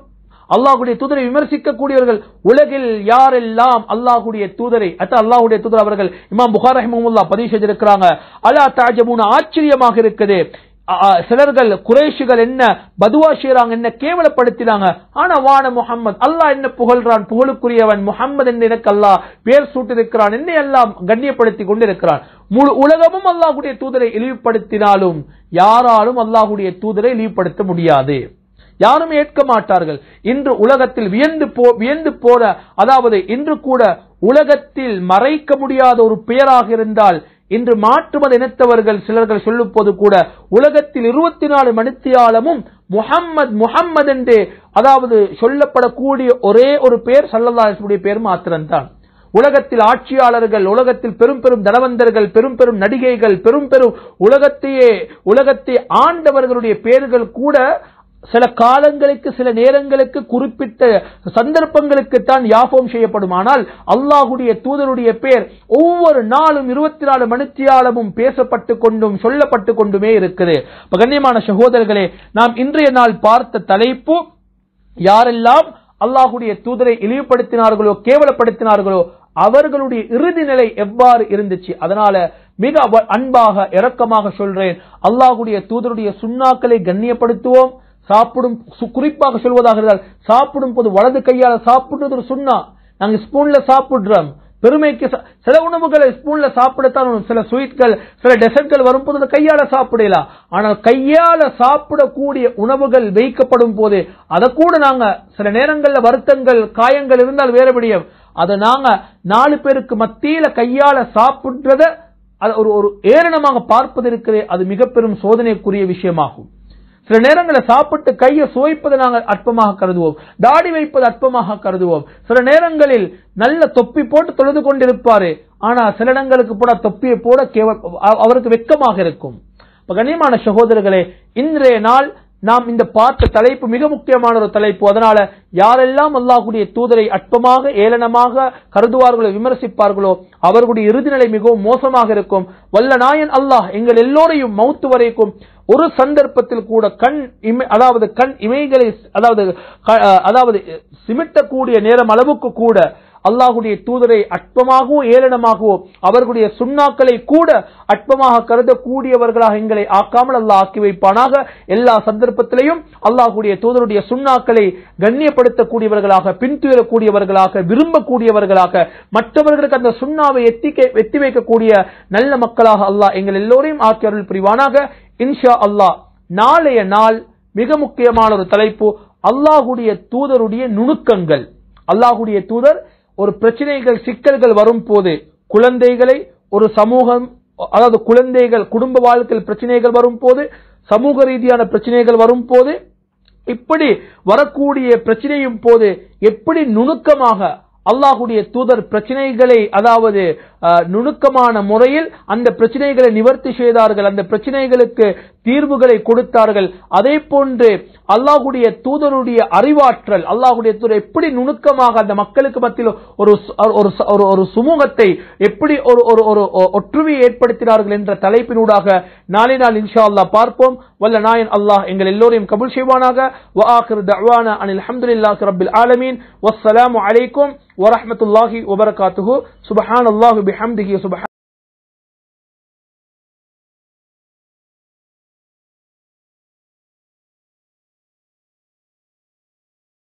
அல்லாஹ்வுடைய தூதரை விமர்சிக்கக்கூடியவர்கள் உலகில் யாரெல்லாம் அல்லாஹ்வுடைய தூதரை அத்த அல்லாஹ்வுடைய தூதர் அவர்கள் இமாம் புகார் ரஹிமஹுல்லா பதிவு செஞ்சிருக்கிறாங்க அலா தாஜபூன ஆச்சரியமாக இருக்குது அ, அ, சிலர்கள் குறைஷிகள் என்ன பதுவா செய்றாங்க என்ன கேவலப்படுத்தினாங்க ஆனா வான முஹம்மது அல்லாஹ் என்ன புகழ்றான் புகழுக்குரியவன் முஹம்மது என்று எனக்கு அல்லாஹ் பேர் சூட்டிருக்கிறான் என்னை எல்லாம் கண்ணியப்படுத்தி கொண்டிருக்கிறான் முழு உலகமும் அல்லாஹ்வுடைய தூதரை இழிவுபடுத்தினாலும் யாராலும் அல்லாஹ்வுடைய தூதரை இழிவுபடுத்த முடியாது யாரும் ஏற்க மாட்டார்கள் இன்று உலகத்தில் வியந்து போ வியந்து போற அதாவது இன்று கூட உலகத்தில் மறைக்க முடியாத ஒரு பெயராக இருந்தால் இன்று மாற்றுமத இனத்தவர்கள் சிலர்கள் சொல்லும் போது கூட உலகத்தில் இருபத்தி நாலு மணித்தியாலமும் முஹம்மத் முஹம்மது என்று அதாவது சொல்லப்படக்கூடிய ஒரே ஒரு பேர் சல்லல்லாஹுடைய பேர் மாத்திரம்தான் உலகத்தில் ஆட்சியாளர்கள் உலகத்தில் பெரும் பெரும் தனவந்தர்கள் பெரும் பெரும் நடிகைகள் பெரும் பெரும் உலகத்தையே உலகத்தை ஆண்டவர்களுடைய பேர்கள் கூட சில காலங்களுக்கு சில நேரங்களுக்கு குறிப்பிட்ட சந்தர்ப்பங்களுக்கு தான் யாபம் செய்யப்படும் ஆனால் அல்லாஹுடைய தூதருடைய பேர் ஒவ்வொரு நாளும் இருபத்தி நாலு மணித்தியாலமும் பேசப்பட்டு கொண்டும் சொல்லப்பட்டு கொண்டுமே இருக்குது இப்ப கண்ணியமான சகோதரர்களே நாம் இன்றைய நாள் பார்த்த தலைப்பு யாரெல்லாம் அல்லாஹுடைய தூதரை இழிவுபடுத்தினார்களோ கேவலப்படுத்தினார்களோ அவர்களுடைய இறுதி நிலை எவ்வாறு இருந்துச்சு அதனால மிக அவ- அன்பாக இரக்கமாக சொல்றேன் அல்லாஹுடைய தூதருடைய சுண்ணாக்களை கண்ணியப்படுத்துவோம் சாப்பிடும் சு- குறிப்பாக சொல்வதாக இருந்தால் சாப்பிடும் போது வலது கையால சாப்பிடுறது ஒரு சுண்ணா நாங்க ஸ்பூன்ல சாப்பிடுறோம் பெருமைக்கு சா- சில உணவுகளை ஸ்பூன்ல சாப்பிடத்தான் வரும். சில ஸ்வீட்கள் சில டெசர்ட்கள் வரும்போது அதை கையால சாப்பிடலாம் ஆனால் கையால சாப்பிடக்கூடிய உணவுகள் வைக்கப்படும் போது அதை கூட நாங்க சில நேரங்கள்ல வருத்தங்கள் காயங்கள் இருந்தால் வேற விடியம் அதை நாங்க நாலு பேருக்கு மத்தியில கையால சாப்பிடுறத அது ஒரு ஒரு ஏளனமாக பார்ப்பது இருக்கிறே அது மிக பெரும் சோதனைக்குரிய விஷயமாகும் சில நேரங்களில் சாப்பிட்டு கையை சுவைப்பதை நாங்கள் அற்பமாக கருதுவோம் தாடி வைப்பது அற்பமாக கருதுவோம் சில நேரங்களில் நல்ல தொப்பி போட்டு தொழுது கொண்டிருப்பாரு ஆனா சில இடங்களுக்கு போட தொப்பியை போட கேவ- அவ- அவருக்கு வெட்கமாக இருக்கும் இப்ப கண்ணியமான சகோதரர்களே இன்றைய நாள் நாம் இந்த பார்த்த தலைப்பு மிக முக்கியமான ஒரு தலைப்பு அதனால யாரெல்லாம் அல்லாஹ்வுடைய தூதரை அற்பமாக ஏளனமாக கருதுவார்களோ விமர்சிப்பார்களோ அவர்களுடைய இறுதி நிலை மிகவும் மோசமாக இருக்கும் வல்ல நாயன் அல்லாஹ் எங்கள் எல்லோரையும் மௌத்து வரைக்கும் ஒரு சந்தர்ப்பத்தில் கூட கண் இமை அதாவது கண் இமைகளை அதாவது க- அதாவது சிமிட்டக்கூடிய நேரம் அளவுக்கு கூட அல்லாஹுடைய தூதரை அற்பமாகவோ ஏளனமாகவோ அவர்களுடைய சுண்ணாக்களை கூட அற்பமாக கருதக்கூடியவர்களாக எங்களை ஆக்காமல் அல்லாஹ் ஆக்கி வைப்பானாக எல்லா சந்தர்ப்பத்திலையும் அல்லாஹுடைய தூதருடைய சுண்ணாக்களை கண்ணியப்படுத்தக்கூடியவர்களாக பின்துயரக்கூடியவர்களாக விரும்பக்கூடியவர்களாக மற்றவர்களுக்கு அந்த சுண்ணாவை எத்திக்க எத்தி வைக்கக்கூடிய நல்ல மக்களாக அல்லாஹ் எங்கள் எல்லோரையும் ஆக்கி அருள் புரிவானாக இன்ஷா அல்லாஹ் நாளைய நாள் மிக முக்கியமான ஒரு தலைப்பு அல்லாஹுடைய தூதருடைய நுணுக்கங்கள் அல்லாஹுடைய தூதர் ஒரு பிரச்சனைகள் சிக்கல்கள் வரும் போது குழந்தைகளை ஒரு சமூகம் அதாவது குழந்தைகள் குடும்ப வாழ்க்கையில் பிரச்சனைகள் வரும் போது சமூக ரீதியான பிரச்சனைகள் வரும் போது இப்படி வரக்கூடிய பிரச்சனையும் போது எப்படி நுணுக்கமாக அல்லாஹுடைய தூதர் பிரச்சனைகளை அதாவது அஹ், நுணுக்கமான முறையில் அந்த பிரச்சனைகளை நிவர்த்தி செய்தார்கள் அந்த பிரச்சனைகளுக்கு தீர்வுகளை கொடுத்தார்கள் அதே போன்று அல்லாஹுடைய தூதருடைய அறிவாற்றல் அல்லாஹுடைய தூதர் எப்படி நுணுக்கமாக அந்த மக்களுக்கு மத்தியில் ஒரு சு- ஒரு ச- ஒரு ஒரு சுமூகத்தை எப்படி ஒரு ஒரு ஒரு ஒற்றுமையை ஏற்படுத்தினார்கள் என்ற தலைப்பினூடாக நாளை நாள் இன்ஷா அல்லாஹ் பார்ப்போம் வல்ல நாயன் அல்லாஹ் எங்கள் எல்லோரையும் கபூல் செய்வானாக وآخر دعوانا أن الحمد لله رب العالمين والسلام عليكم ورحمة الله وبركاته سبحان الله بحمده سبحان